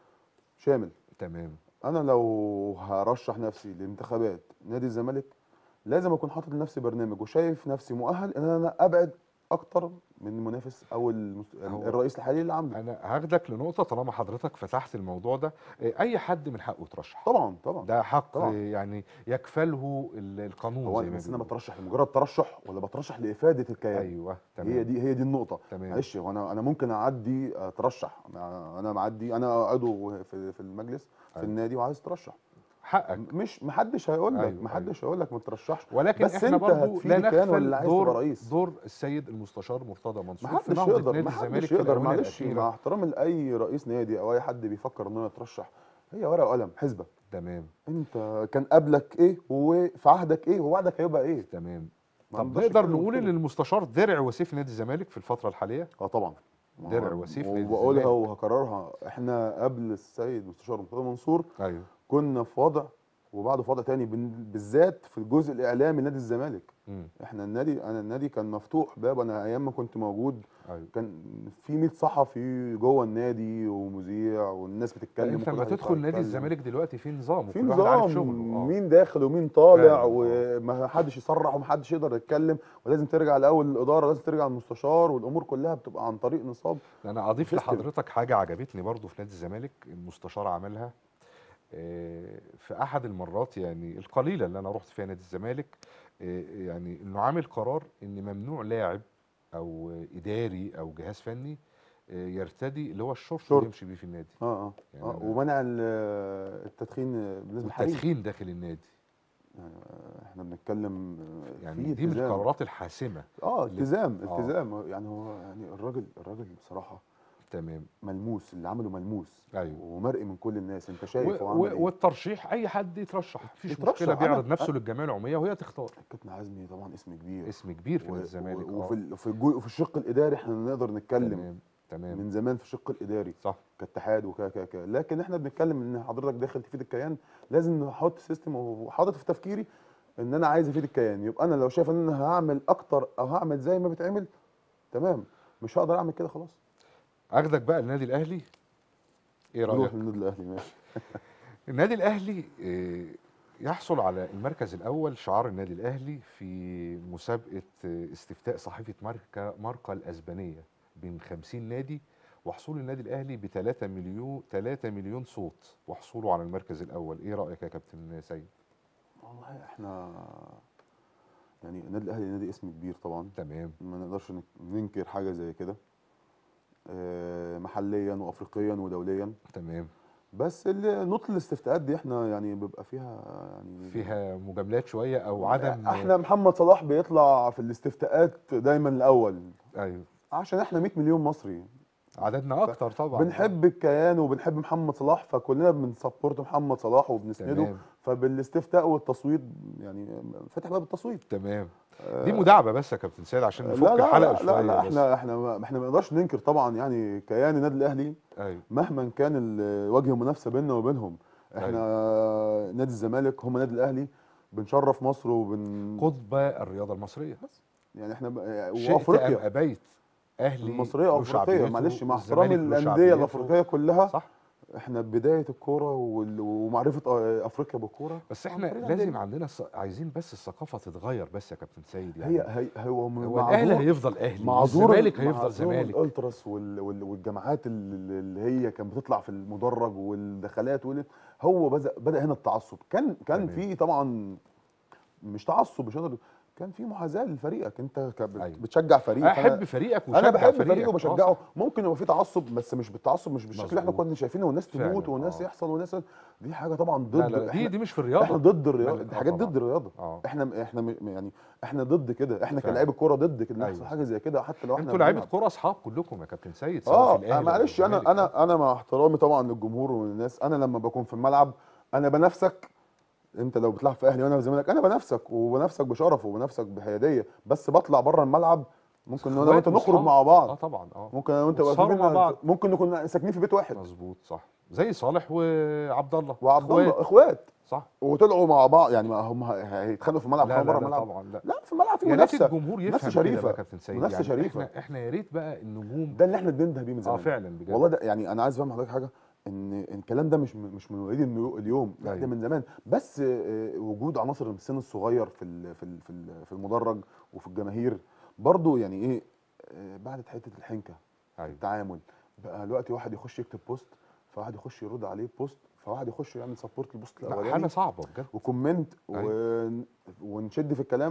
شامل تمام انا لو هرشح نفسي لانتخابات نادي الزمالك لازم اكون حاطط لنفسي برنامج وشايف نفسي مؤهل ان انا ابعد اكتر من المنافس او المست... هو- الرئيس الحالي اللي عنده انا هاخدك لنقطه طالما حضرتك فتحت الموضوع ده إيه، اي حد من حقه يترشح طبعا طبعا ده حق طبعا. يعني يكفله ال- القانون هو زي ما بس انا بيقولوا. بترشح لمجرد ترشح ولا بترشح لافاده الكيان ايوه تمام هي دي هي دي النقطه تمام. معلش هو انا انا ممكن اعدي اترشح انا انا معدي انا عضو في في المجلس في أيوة. النادي وعايز اترشح حقك مش محدش هيقول لك أيوة، محدش هيقول لك ما تترشحش ولكن بس احنا انت برضو هتفيد لا الكيان ولا نغفل عايز تبقى دور رئيس دور السيد المستشار مرتضى منصور في محدش نهضة يقدر نادي الزمالك محدش في يقدر الآونة معلش الأخيرة. مع احترامي لاي رئيس نادي او اي حد بيفكر انه يترشح هي ورقه وقلم حسبه تمام انت كان قبلك ايه وفي عهدك ايه ووعدك هيبقى ايه تمام ما طب نقدرش نقدر نتكلم نقول ان كده. المستشار درع وسيف نادي الزمالك في الفتره الحاليه اه طبعا ما درع هو- وسيف نادي وبقولها الزمالك. وهكررها احنا قبل السيد مستشار مرتضى منصور ايوه كنا في وضع وبعده في وضع تاني بال- بالذات في الجزء الاعلامي لنادي الزمالك مم. احنا النادي انا النادي كان مفتوح باب انا ايام ما كنت موجود ايوه كان في 100 صحفي جوه النادي ومذيع والناس بتتكلم انت وكل لما واحد تدخل نادي يتكلم. الزمالك دلوقتي في نظام في وكل واحد عارف نظام شغله آه. مين داخل ومين طالع فعلا، وما حدش يصرح وما حدش يقدر يتكلم ولازم ترجع الاول الاداره لازم ترجع المستشار والامور كلها بتبقى عن طريق نصاب انا اضيف سيستم. لحضرتك حاجه عجبتني برضو في نادي الزمالك المستشار عملها آه، في احد المرات يعني القليله اللي انا رحت فيها نادي الزمالك آه، يعني انه عامل قرار ان ممنوع لاعب او اداري او جهاز فني آه، يرتدي اللي هو الشورت شورت. اللي يمشي بيه في النادي اه اه, يعني آه أنا- ومنع ال- التدخين بالنسبه للحريم التدخين داخل النادي يعني احنا بنتكلم آه، يعني في دي من التزام. القرارات الحاسمه اه اللي- التزام آه. التزام يعني هو يعني الراجل الراجل بصراحه تمام ملموس اللي عمله ملموس أيوة. ومرئي من كل الناس انت و- شايف هو و- عمل ايه والترشيح اي حد يترشح مفيش يترشح. مشكله أنا- بيعرض نفسه أنا- للجمعيه العموميه وهي تختار كابتن عزمي طبعا اسم كبير اسم كبير في و- نادي الزمالك و- آه. وفي ال- في الجو- وفي الشق الاداري احنا نقدر نتكلم تمام تمام من زمان في الشق الاداري صح كاتحاد وك ك ك لكن احنا بنتكلم ان حضرتك داخل تفيد الكيان لازم نحط سيستم وحاطط في تفكيري ان انا عايز افيد الكيان يبقى انا لو شايف ان انا هعمل اكتر او هعمل زي ما بيتعمل تمام مش هقدر اعمل كده خلاص اخدك بقى النادي الاهلي ايه رايك نروح للنادي الاهلي ماشي النادي الاهلي آه، يحصل على المركز الاول شعار النادي الاهلي في مسابقه آه، استفتاء صحيفه ماركا ماركا الاسبانيه بين 50 نادي وحصول النادي الاهلي ب 3 مليون 3 مليون صوت وحصوله على المركز الاول ايه رايك يا كابتن سيد والله احنا يعني النادي الاهلي نادي اسم كبير طبعا تمام ما نقدرش نك- ننكر حاجه زي كده آه، محليا وافريقيا ودوليا تمام بس ال- نطل الاستفتاءات دي احنا يعني بيبقى فيها يعني فيها مجاملات شويه او عدم احنا محمد صلاح بيطلع في الاستفتاءات دايما الاول ايوه عشان احنا 100 مليون مصري عددنا اكتر طبعا بنحب الكيان وبنحب محمد صلاح فكلنا بنسبورت محمد صلاح وبنسنده تمام. فبالاستفتاء والتصويت يعني فاتح باب التصويت تمام دي مداعبه بس يا كابتن سيد عشان نفك الحلقه شويه لا, لا بس. احنا احنا ما احنا ما نقدرش ننكر طبعا يعني كيان النادي الاهلي ايوه مهما كان ال- وجه المنافسه بيننا وبينهم احنا نادي الزمالك هم نادي الاهلي بنشرف مصر وبن قطب الرياضه المصريه يعني احنا ب- شئت ام وافريقيا ابيت اهلي المصريه له وافريقيا شعبيته، معلش مع والزمالك احترامي له للانديه شعبيته. الافريقيه كلها صح احنا بدايه الكوره وال- ومعرفه آه، افريقيا بالكوره بس عن احنا طريق لازم الأندية. عندنا الص... عايزين بس الثقافه تتغير بس يا كابتن سيد يعني هي هي هو م- هو معذور- الاهلي هيفضل اهلي معذور والزمالك هيفضل معذور زمالك الالتراس وال- وال- والجماعات ال- اللي هي كانت بتطلع في المدرج والدخلات وال- هو بدا بدا هنا التعصب كان كان تمام. في طبعا مش تعصب مش هقدر كان في محاذاه لفريقك انت ك- بت- أيوة. بتشجع فريق فأنا- احب فريقك وشجع انا بحب فريقك فريقي آه، وبشجعه صح. ممكن يبقى في تعصب بس مش بالتعصب مش بالشكل اللي احنا مظبوط. كنا شايفينه والناس فعلا، تموت والناس آه. يحصل والناس دي حاجه طبعا ضد لا لا لا، إحنا- دي دي مش في الرياضه احنا ضد الرياضه لا، دي آه حاجات طبعاً. ضد الرياضه اه احنا احنا م- يعني احنا ضد كده احنا فعلا. كلاعيبه كوره ضد كده أيوة. يحصل حاجه زي كده حتى لو احنا انتوا لعيبه بنلعب. كوره اصحاب كلكم يا كابتن سيد سواء اه في الاهلي معلش أو انا الزمالك. انا انا مع احترامي طبعا للجمهور والناس انا لما بكون في الملعب انا بنافسك انت لو بتلعب في اهلي وانا في الزمالك انا بنافسك وبنافسك بشرف وبنافسك بحياديه بس بطلع بره الملعب ممكن انا إخوات وانت نخرج وأصحاب. مع اه بعض طبعا اه ممكن انا وانت واقفين وتسهروا مع بينا- بعض. ممكن نكون ساكنين في بيت واحد مظبوط صح زي صالح وعبد الله وعبد إخوات. الله اخوات صح وطلعوا مع بعض يعني ما هم ه- هيتخانقوا في الملعب لا كانوا لا, بره لا الملعب طبعا لا لا في الملعب في يا ريت منافسه الجمهور يفهم منافسه كده بقى شريفه يا كابتن سيد منافسه يعني شريفه احنا احنا يا ريت بقى النجوم ده اللي احنا بننده بيه من اه زمان فعلا بجد والله ده يعني انا عايز افهم حضرتك حاجه ان إن الكلام ده مش من- مش من وليد النيو- اليوم لا أيوة. ده من زمان بس آه، وجود عناصر السن الصغير في ال- في ال- في ال- في المدرج وفي الجماهير برضو يعني ايه آه، بعدت حته الحنكه ايوه التعامل بقى دلوقتي واحد يخش يكتب بوست فواحد يخش يرد عليه بوست فواحد يخش يعمل سبورت للبوست لا الاولاني حاجه صعبه بجد وكومنت أيوة. ون... ونشد في الكلام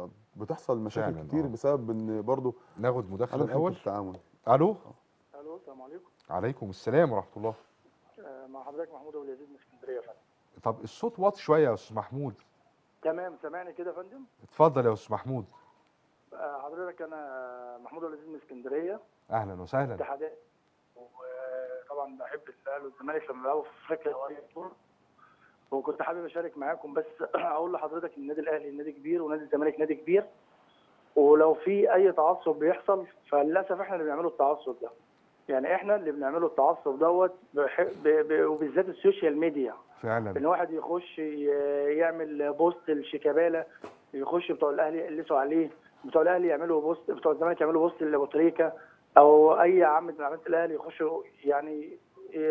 فبتحصل مشاكل فعلاً، كتير آه. بسبب ان برضو ناخد مداخله عدم حنكه الاول التعامل الو الو السلام عليكم عليكم السلام ورحمه الله آه، مع حضرتك محمود ابو اليزيد من اسكندريه يا فندم طب الصوت واطي شويه يا استاذ محمود تمام سامعني كده يا فندم اتفضل يا استاذ محمود آه، حضرتك انا محمود ابو اليزيد من اسكندريه اهلا وسهلا اتحادات وطبعا بحب الاهلي والزمالك لما بيلعبوا في افريقيا واي بطوله وكنت حابب اشارك معاكم بس اقول لحضرتك ان النادي الاهلي نادي كبير ونادي الزمالك نادي كبير ولو في اي تعصب بيحصل فللاسف احنا اللي بنعمله التعصب ده يعني احنا اللي بنعمله التعصب دوت بح- ب- ب- وبالذات السوشيال ميديا فعلا ان واحد يخش ي- يعمل بوست لشيكابالا يخش بتوع الاهلي يقلسوا عليه بتوع الاهلي يعملوا بوست بتوع الزمالك يعملوا بوست لابو تريكه او اي عم من عمليه الاهلي يخشوا يعني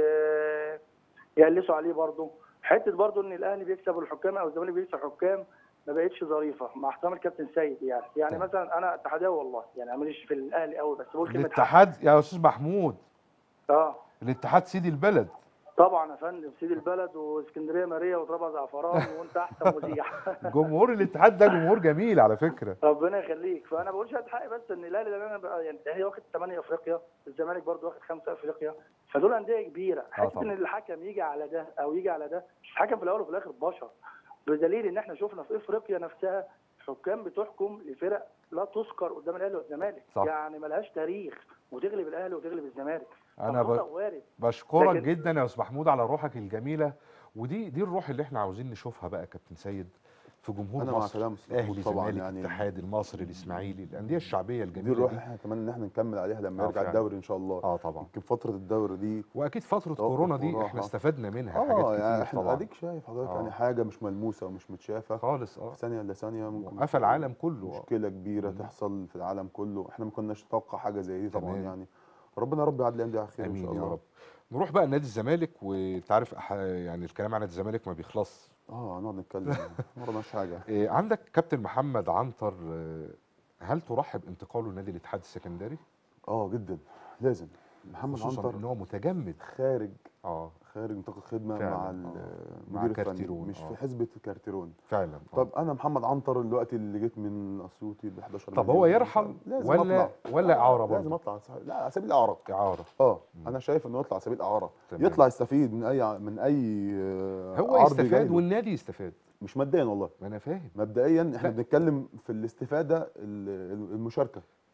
ي- يقلسوا عليه برضه حته برضه ان الاهلي بيكسب الحكام او الزمالك بيكسب الحكام ما بقتش ظريفه مع احترام الكابتن سيد يعني يعني تمام. مثلا انا اتحداوي والله يعني أنا ماليش في الاهلي قوي بس بقول كلمه حق. الاتحاد يا استاذ محمود اه الاتحاد سيدي البلد طبعا يا فندم سيد البلد واسكندريه ماريا وترابع زعفران وانت احسن مذيع جمهور الاتحاد ده جمهور جميل على فكره ربنا يخليك فانا بقول شهاده حقي بس ان الاهلي ده انا بقى يعني الاهلي واخد 8 افريقيا الزمالك برضو واخد 5 افريقيا فدول انديه كبيره حته طبعا. ان الحكم يجي على ده او يجي على ده الحكم في الاول وفي الاخر بشر بدليل ان احنا شفنا في افريقيا نفسها حكام بتحكم لفرق لا تذكر قدام الاهلي والزمالك صح. يعني ملهاش تاريخ وتغلب الاهلي وتغلب الزمالك انا فالخطأ ب... وارد بشكرك لكن- جدا يا استاذ محمود على روحك الجميله ودي دي الروح اللي احنا عاوزين نشوفها بقى يا كابتن سيد في جمهور أنا مع مصر كلام أستاذ اهلي محمود طبعاً زمالك يعني. الاتحاد المصري الاسماعيلي الانديه الشعبيه دي الجميله الروح دي اللي احنا كمان ان احنا نكمل عليها لما آه يرجع فعلا. الدوري ان شاء الله اه طبعا يمكن فتره الدوري دي واكيد فتره توقف كورونا دي وراحة. احنا استفدنا منها اه حاجات يعني كتير احنا طبعا اديك شايف حضرتك آه. يعني حاجه مش ملموسه ومش متشافه خالص اه في ثانيه الا ثانيه ممكن وقفل العالم كله آه. مشكله كبيره مم. تحصل في العالم كله احنا ما كناش نتوقع حاجه زي دي طبعا تمام. يعني ربنا رب يعدي الايام دي على خير ان امين شاء يا الله رب نروح بقى نادي الزمالك وانت عارف أح- يعني الكلام عن نادي الزمالك ما بيخلص اه نقعد نتكلم ما وراناش حاجه إيه عندك كابتن محمد عنتر آه، هل ترحب انتقاله لنادي الاتحاد السكندري اه جدا لازم محمد خصوصا عنتر ان هو متجمد خارج اه خارج نطاق الخدمه فعلا، مع آه. ال- مع المدير الفني كارتيرون، مش آه. في حسبه كارتيرون فعلا آه. طب انا محمد عنتر الوقت اللي جيت من اسيوطي ب 11 طب مليون هو يرحل لازم ولا أطلع. ولا آه، اعاره لازم برضه اطلع لا على سبيل الاعاره اعاره اه مم. انا شايف انه يطلع على سبيل الاعاره تمام. يطلع يستفيد من اي ع- من اي آه، هو عرض جاي يستفاد له. والنادي يستفاد مش ماديا والله ما انا فاهم مبدئيا احنا لا. بنتكلم في الاستفاده ال- المشاركه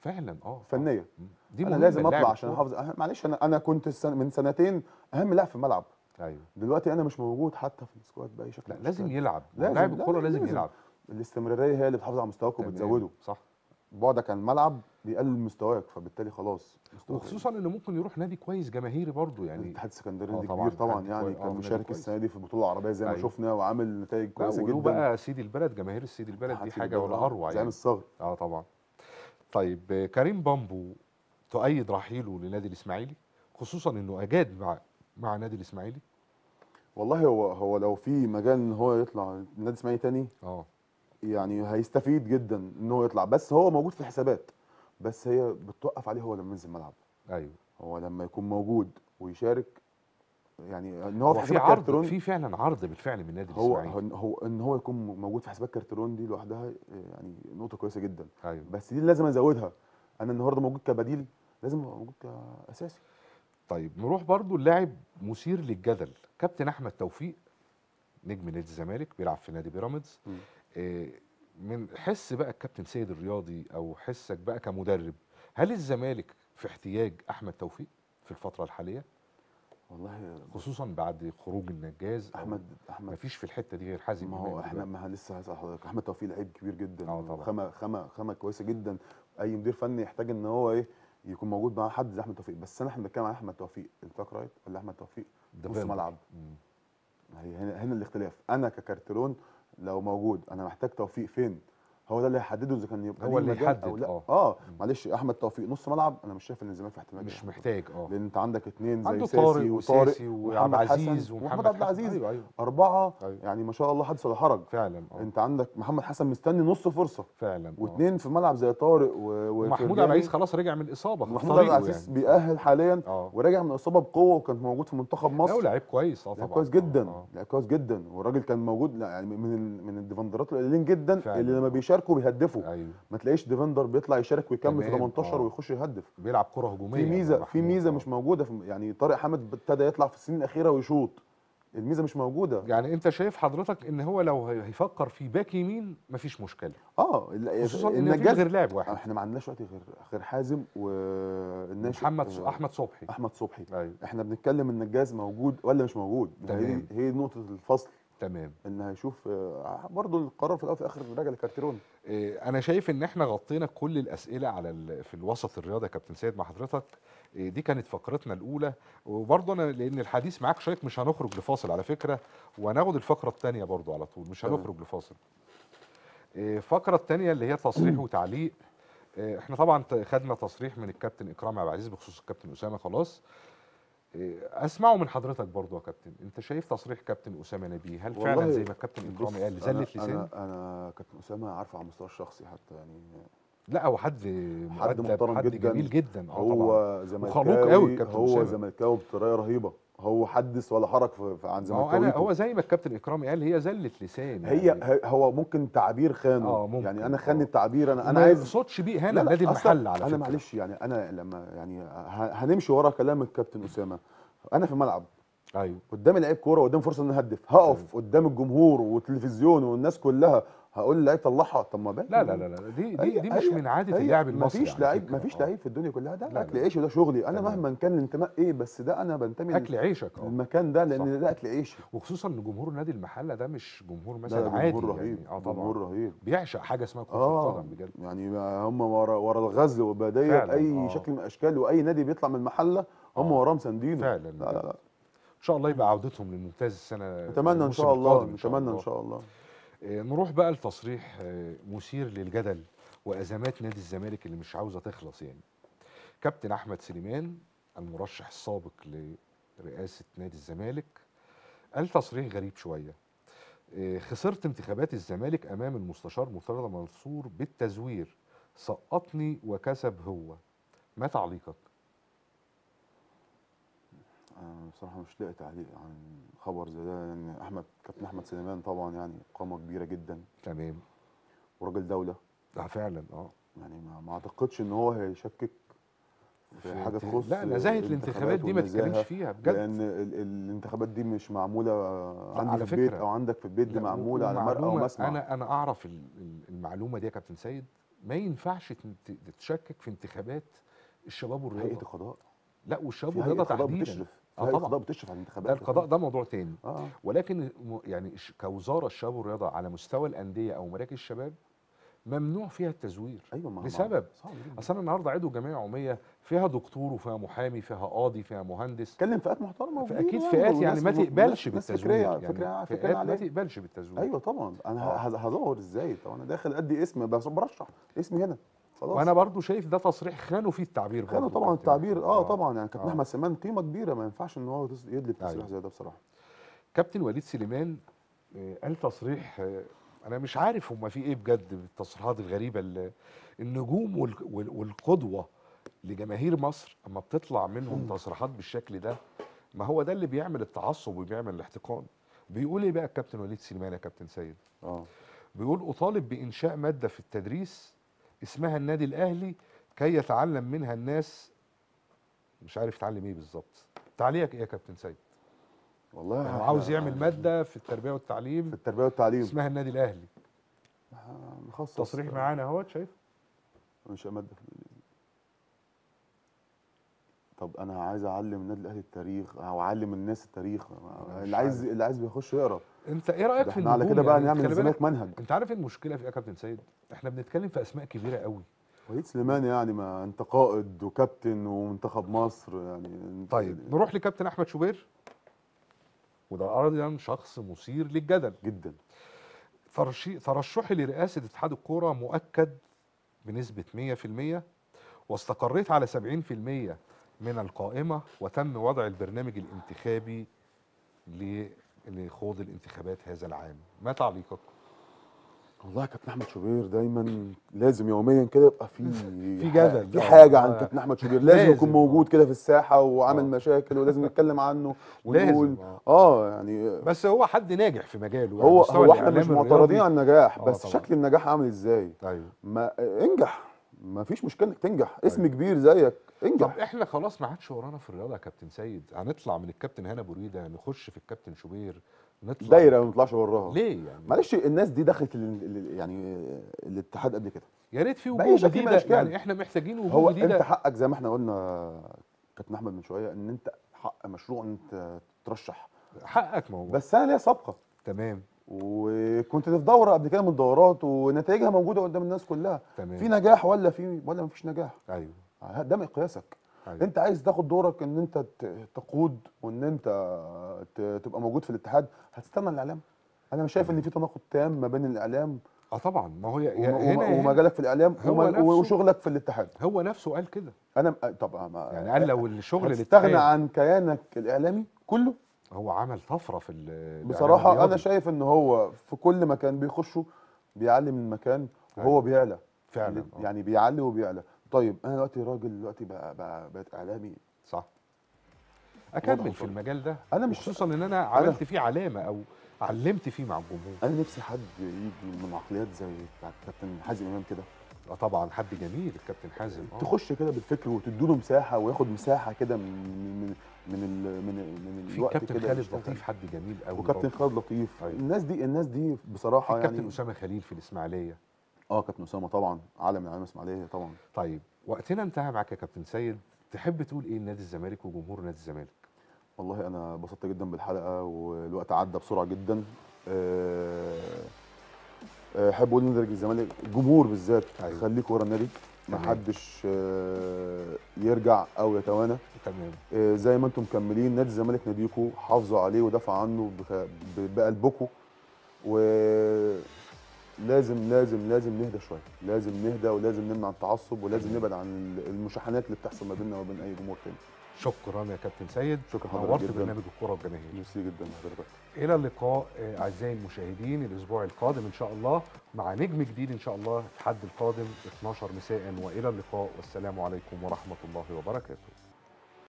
فعلا اه فنيه مم. دي انا مهمة لازم للاعب اطلع عشان الكورة. احافظ أه- معلش انا انا كنت السنة من سنتين اهم لاعب في الملعب ايوه دلوقتي انا مش موجود حتى في السكواد باي شكل لا من لازم الأشكال. يلعب لازم، لاعب لا، الكوره لازم, لازم. يلعب الاستمراريه هي اللي بتحافظ على مستواك تمام. وبتزوده صح بعدك عن الملعب بيقلل مستواك فبالتالي خلاص مستواك وخصوصا انه ممكن يروح نادي كويس جماهيري برضه يعني الاتحاد السكندري آه نادي طبعاً، كبير طبعا نادي يعني كويس، آه، كان نادي مشارك كويس. السنه دي في البطوله العربيه زي ما أيوة. شفنا وعامل نتائج لا كويسه وله جدا بقى سيد البلد جماهير السيد البلد اتحاد دي سيد حاجه البلد، ولا آه، اروع زعيم يعني الصغر اه طبعا طيب آه، كريم بامبو تؤيد رحيله لنادي الاسماعيلي خصوصا انه اجاد مع مع نادي الاسماعيلي والله هو هو لو في مجال ان هو يطلع نادي اسماعيلي تاني اه يعني هيستفيد جدا ان هو يطلع بس هو موجود في الحسابات بس هي بتوقف عليه هو لما ينزل الملعب ايوه هو لما يكون موجود ويشارك يعني ان هو, هو في في حسابات عرض كارترون في فعلا عرض بالفعل من نادي هو الاسماعيلي هو ان هو يكون موجود في حسابات كارترون دي لوحدها يعني نقطه كويسه جدا ايوه بس دي لازم ازودها انا النهارده موجود كبديل لازم ابقى موجود كاساسي طيب نروح برضو اللاعب مثير للجدل كابتن احمد توفيق نجم نادي الزمالك بيلعب في نادي بيراميدز مم. آه، من حس بقى الكابتن سيد الرياضي او حسك بقى كمدرب هل الزمالك في احتياج احمد توفيق في الفتره الحاليه والله خصوصا بعد خروج النجاز أو احمد احمد مفيش في الحته دي غير حازم ما هو إمام احنا دلوقتي. ما لسه هسأل حضرتك احمد توفيق لعيب كبير جدا آه طبعا. خامه خامه خامه كويسه جدا اي مدير فني يحتاج ان هو ايه يكون موجود مع حد زي احمد توفيق بس انا احنا بنتكلم عن احمد توفيق الباك رايت ولا احمد توفيق نص ديفندر. ملعب مم. هي هنا هنا الاختلاف انا ككارترون لو موجود انا محتاج توفيق فين هو ده اللي هيحدده اذا كان يبقى هو ليه اللي مجال يحدد، او لا آه. اه معلش احمد توفيق نص ملعب انا مش شايف ان الزمالك في احتمال مش ياخده. محتاج اه لان انت عندك اثنين زي عنده ساسي طارق وطارق وساسي وعبد ومحمد العزيز حسن ومحمد ومحمد عبد حسن. العزيز ايوه ايوه اربعه أيوة. يعني ما شاء الله حدث ولا حرج فعلا اه انت عندك محمد حسن مستني نص فرصه فعلا آه. واثنين في الملعب زي طارق و- ومحمود وفرجاني. عبد العزيز خلاص رجع من الاصابه في محمود عبد طريقه العزيز يعني. بيأهل حاليا اه وراجع من الاصابه بقوه وكان موجود في منتخب لا مصر لعيب كويس اه لعب طبعا كويس آه، جدا آه. لعب كويس جدا والراجل كان موجود لا، يعني من ال- من الديفندرات القليلين جدا فعلا. اللي لما بيشاركوا بيهدفوا ايوه ما تلاقيش ديفندر بيطلع يشارك ويكمل في تمام، 18 آه. ويخش يهدف بيلعب كره هجوميه في ميزه في محمود، ميزه آه. مش موجوده في يعني طارق حامد ابتدى يطلع في السنين الاخيره ويشوط الميزه مش موجوده يعني انت شايف حضرتك ان هو لو هي- هيفكر في باك يمين مفيش مشكله اه ال- خصوصا ان مفيش النجاز غير لاعب واحد احنا ما عندناش وقت غير غير حازم والناشئ محمد ص- آه، احمد صبحي احمد صبحي ايوه احنا بنتكلم النجاز موجود ولا مش موجود هي تمام. دي هي نقطه الفصل تمام ان هيشوف آه، برضه القرار في الاول وفي الاخر راجع لكارتيرون إيه، انا شايف ان احنا غطينا كل الاسئله على ال- في الوسط الرياضي يا كابتن سيد مع حضرتك إيه، دي كانت فقرتنا الاولى وبرضه انا لان الحديث معاك شيق مش هنخرج لفاصل على فكره وهناخد الفقره الثانيه برضه على طول مش تمام. هنخرج لفاصل إيه، الفقره الثانيه اللي هي تصريح وتعليق إيه، احنا طبعا ت- خدنا تصريح من الكابتن اكرام عبد العزيز بخصوص الكابتن اسامه خلاص إيه، اسمعه من حضرتك برضه يا كابتن انت شايف تصريح كابتن اسامه نبيه هل فعلا والله زي ما الكابتن بص، اكرامي قال أنا- زله لسان انا انا كابتن اسامه عارفه على المستوى الشخصي حتى يعني لا هو حد حد مؤدب محترم حد جدا. جميل جدا اه طبعا هو زملكاوي وخلوق قوي الكابتن هو أسامة. زملكاوي بطريقه رهيبه هو حدث ولا حرج في في- عن ما هو انا زملكاويته هو زي ما الكابتن اكرامي قال هي زله لسان هي يعني هي- هو ممكن تعبير خانه آه، ممكن، يعني انا آه. خاني التعبير انا انا ما عايز يقصدش بيه هنا لا لا، نادي أصلاً المحل على انا فكره معلش يعني انا لما يعني ه- هنمشي ورا كلام الكابتن اسامه انا في الملعب ايوه قدامي لعيب كوره قدام فرصه ان أنا اهدف هقف قدام الجمهور والتلفزيون والناس كلها هقول للعيب طلعها طب ما بالك لا لا لا لا دي دي, هي- دي مش هي- من عاده هي اللاعب المصري مفيش على لعيب فكرة. مفيش آه. لعيب في الدنيا كلها ده لا، اكل لا. عيشي وده شغلي انا تمام. مهما كان الانتماء ايه بس ده انا بنتمي اكل عيشك اه المكان ده لان صح. ده اكل عيشي وخصوصا ان جمهور نادي المحله ده مش جمهور ده مثلا ده عادي جمهور رهيب يعني اه جمهور طبعا رهيب بيعشق حاجه اسمها كره اه القدم بجد يعني ما هم ورا ورا الغزل والباديه فعلاً، باي آه. شكل من الاشكال واي نادي بيطلع من المحله هم آه. وراه مساندينه فعلا لا لا لا ان شاء الله يبقى عودتهم للممتاز السنه نتمنى ان الموسم شاء الله القادم نتمنى ان الله. شاء الله آه، نروح بقى لتصريح آه، مثير للجدل وازمات نادي الزمالك اللي مش عاوزه تخلص يعني كابتن احمد سليمان المرشح السابق لرئاسه نادي الزمالك قال تصريح غريب شويه آه، خسرت انتخابات الزمالك امام المستشار مرتضى منصور بالتزوير سقطني وكسب هو ما تعليقك انا بصراحه مش لاقي تعليق عن خبر زي ده لان احمد كابتن احمد سليمان طبعا يعني قامه كبيره جدا تمام وراجل دوله ده فعلا اه يعني ما, ما اعتقدش ان هو هيشكك في حاجه في- تخص لا نزاهه الانتخابات دي ما والنزاهة، تتكلمش فيها بجد لان ال- الانتخابات دي مش معموله عندي على في البيت فكرة. او عندك في البيت دي لا، معموله على مرأى ومعلومة ومسمع انا انا اعرف ال- ال- المعلومه دي يا كابتن سيد ما ينفعش تنت- تتشكك في انتخابات الشباب هيئه والرياضه القضاء لا والشباب في هيئه والرياضه القضاء تحديدا بتشرف في اه هيئه طبعا القضاء بتشرف على الانتخابات ده القضاء ده موضوع تاني اه ولكن م- يعني ش- كوزاره الشباب والرياضه على مستوى الانديه او مراكز الشباب ممنوع فيها التزوير ايوه ما ما- لسبب. صعب جدا اصل انا النهارده عضو جمعيه عموميه فيها دكتور وفيها محامي فيها قاضي فيها مهندس اتكلم فئات محترمه فاكيد وجديدة فئات يعني وناس- ما وناس- تقبلش ناس بالتزوير فكريه يعني فكريه فكريه فئات ما عليه تقبلش بالتزوير ايوه طبعا انا آه. ه- هزور ازاي طب انا داخل ادي اسم بس برشح اسمي هنا خلاص وانا برضو شايف ده تصريح خانوا فيه التعبير خانوا برضو طبعا كابتن التعبير أحمد. اه طبعا يعني كابتن آه. احمد سليمان قيمه كبيره ما ينفعش ان هو تس- يدلي تصريح أيوة. زي ده بصراحه كابتن وليد سليمان آه، قال تصريح آه، انا مش عارف هما في ايه بجد بالتصريحات الغريبه اللي النجوم وال- وال- والقدوه لجماهير مصر اما بتطلع منهم تصريحات بالشكل ده ما هو ده اللي بيعمل التعصب وبيعمل الاحتقان بيقول ايه بقى الكابتن وليد سليمان يا كابتن سيد اه بيقول اطالب بانشاء ماده في التدريس اسمها النادي الاهلي كي يتعلم منها الناس مش عارف يتعلم ايه بالظبط تعليقك ايه يا كابتن سيد والله يعني هو إحنا عاوز يعمل ماده في التربيه في والتعليم التربيه والتعليم اسمها النادي الاهلي نخصص تصريح معانا اهوت شايف انشاء ماده في طب انا عايز اعلم النادي الاهلي التاريخ او اعلم الناس التاريخ مش اللي عايز اللي عايز بيخش يقرا انت ايه رايك ده في احنا على النجوم كده بقى يعني؟ نعمل خلي الزمالك بالك منهج انت عارف المشكله في ايه يا كابتن سيد احنا بنتكلم في اسماء كبيره قوي وليد سليمان يعني ما انت قائد وكابتن ومنتخب مصر يعني انت- طيب نروح لكابتن احمد شوبير وده ايضا شخص مثير للجدل جدا ترشي- ترشحي لرئاسه اتحاد الكوره مؤكد بنسبه 100% واستقريت على 70% من القائمه وتم وضع البرنامج الانتخابي ل- لخوض الانتخابات هذا العام ما تعليقك والله يا كابتن احمد شوبير دايما لازم يوميا كده يبقى في في ح- جدل. في آه. حاجه عن آه. كابتن احمد شوبير لازم, لازم. يكون موجود كده في الساحه وعامل آه. مشاكل ولازم نتكلم عنه ونقول لازم آه. اه يعني بس هو حد ناجح في مجاله على هو مستوى هو احنا الإعلام مش معترضين الرياضي. على النجاح آه بس طبعاً. شكل النجاح عامل ازاي ايوه ما انجح ما فيش مشكله انك تنجح اسم كبير زيك طب انجح احنا خلاص ما عادش ورانا في الرياضه يا كابتن سيد هنطلع من الكابتن هنا بريده نخش في الكابتن شوبير نطلع دايره ما نطلعش وراها ليه يعني معلش الناس دي دخلت ال- ال- يعني الاتحاد قبل كده يا ريت في بأي وجوه شكل من جديده الأشكال. يعني احنا محتاجين هو وجوه انت جديده حقك زي ما احنا قلنا كابتن احمد من شويه ان انت حق مشروع ان انت ترشح حقك ما هو بس انا ليا سابقه تمام وكنت في دوره قبل كده من الدورات ونتائجها موجوده قدام الناس كلها تمام في نجاح ولا في ولا مفيش نجاح ايوه ده مقياسك ايوه انت عايز تاخد دورك ان انت ت- تقود وان انت ت- تبقى موجود في الاتحاد هتستنى الاعلام انا مش شايف ان في تناقض تام ما بين الاعلام اه طبعا ما هو يا- يا وم- هنا وم- هنا ومجالك في الاعلام هو وم- نفسه- وشغلك في الاتحاد هو نفسه قال كده انا طب ما يعني قال لو الشغل اللي هتستغنى عن كيانك الاعلامي كله هو عمل طفره في ال- الإعلام بصراحه انا الرياضي. شايف ان هو في كل مكان بيخشه بيعلي من المكان وهو أيوة. بيعلى فعلا يعني- آه. يعني بيعلي وبيعلى طيب انا دلوقتي راجل دلوقتي بقى بقى بقيت اعلامي صح اكمل واضح في وصل. المجال ده انا مش خصوصا ان انا عملت فيه علامه او علمت فيه مع الجمهور انا نفسي حد يجي من عقليات زي بتاعت كابتن حازم امام كده اه طبعا حد جميل الكابتن حازم آه. تخش كده بالفكر وتديله مساحه وياخد مساحه كده من من من ال من من في الوقت كابتن كده خالد يشتغل. لطيف حد جميل قوي وكابتن خالد لطيف أيوة. الناس دي الناس دي في بصراحه كابتن يعني اسامه خليل في الاسماعيليه اه كابتن اسامه طبعا عالم من اعلام اسماعيليه طبعا طيب وقتنا انتهى معاك يا كابتن سيد تحب تقول ايه لنادي الزمالك وجمهور نادي الزمالك والله انا انبسطت جدا بالحلقه والوقت عدى بسرعه جدا آه، آه، احب اقول لنادي الزمالك الجمهور بالذات أيوة. خليكوا ورا النادي ما تمام. حدش آه، يرجع او يتوانى تمام آه، زي ما انتم مكملين نادي الزمالك ناديكوا حافظوا عليه ودافعوا عنه بخ- ب- بقلبكم ولازم لازم لازم نهدى شويه لازم نهدى ولازم نمنع التعصب ولازم نبعد عن المشاحنات اللي بتحصل ما بيننا وبين اي جمهور تاني شكرا يا كابتن سيد شكرا حضرتك نورت جدا. برنامج الكره والجماهير ميرسي جدا لحضرتك الى اللقاء آه، اعزائي المشاهدين الاسبوع القادم ان شاء الله مع نجم جديد ان شاء الله الحد القادم 12 مساء والى اللقاء والسلام عليكم ورحمه الله وبركاته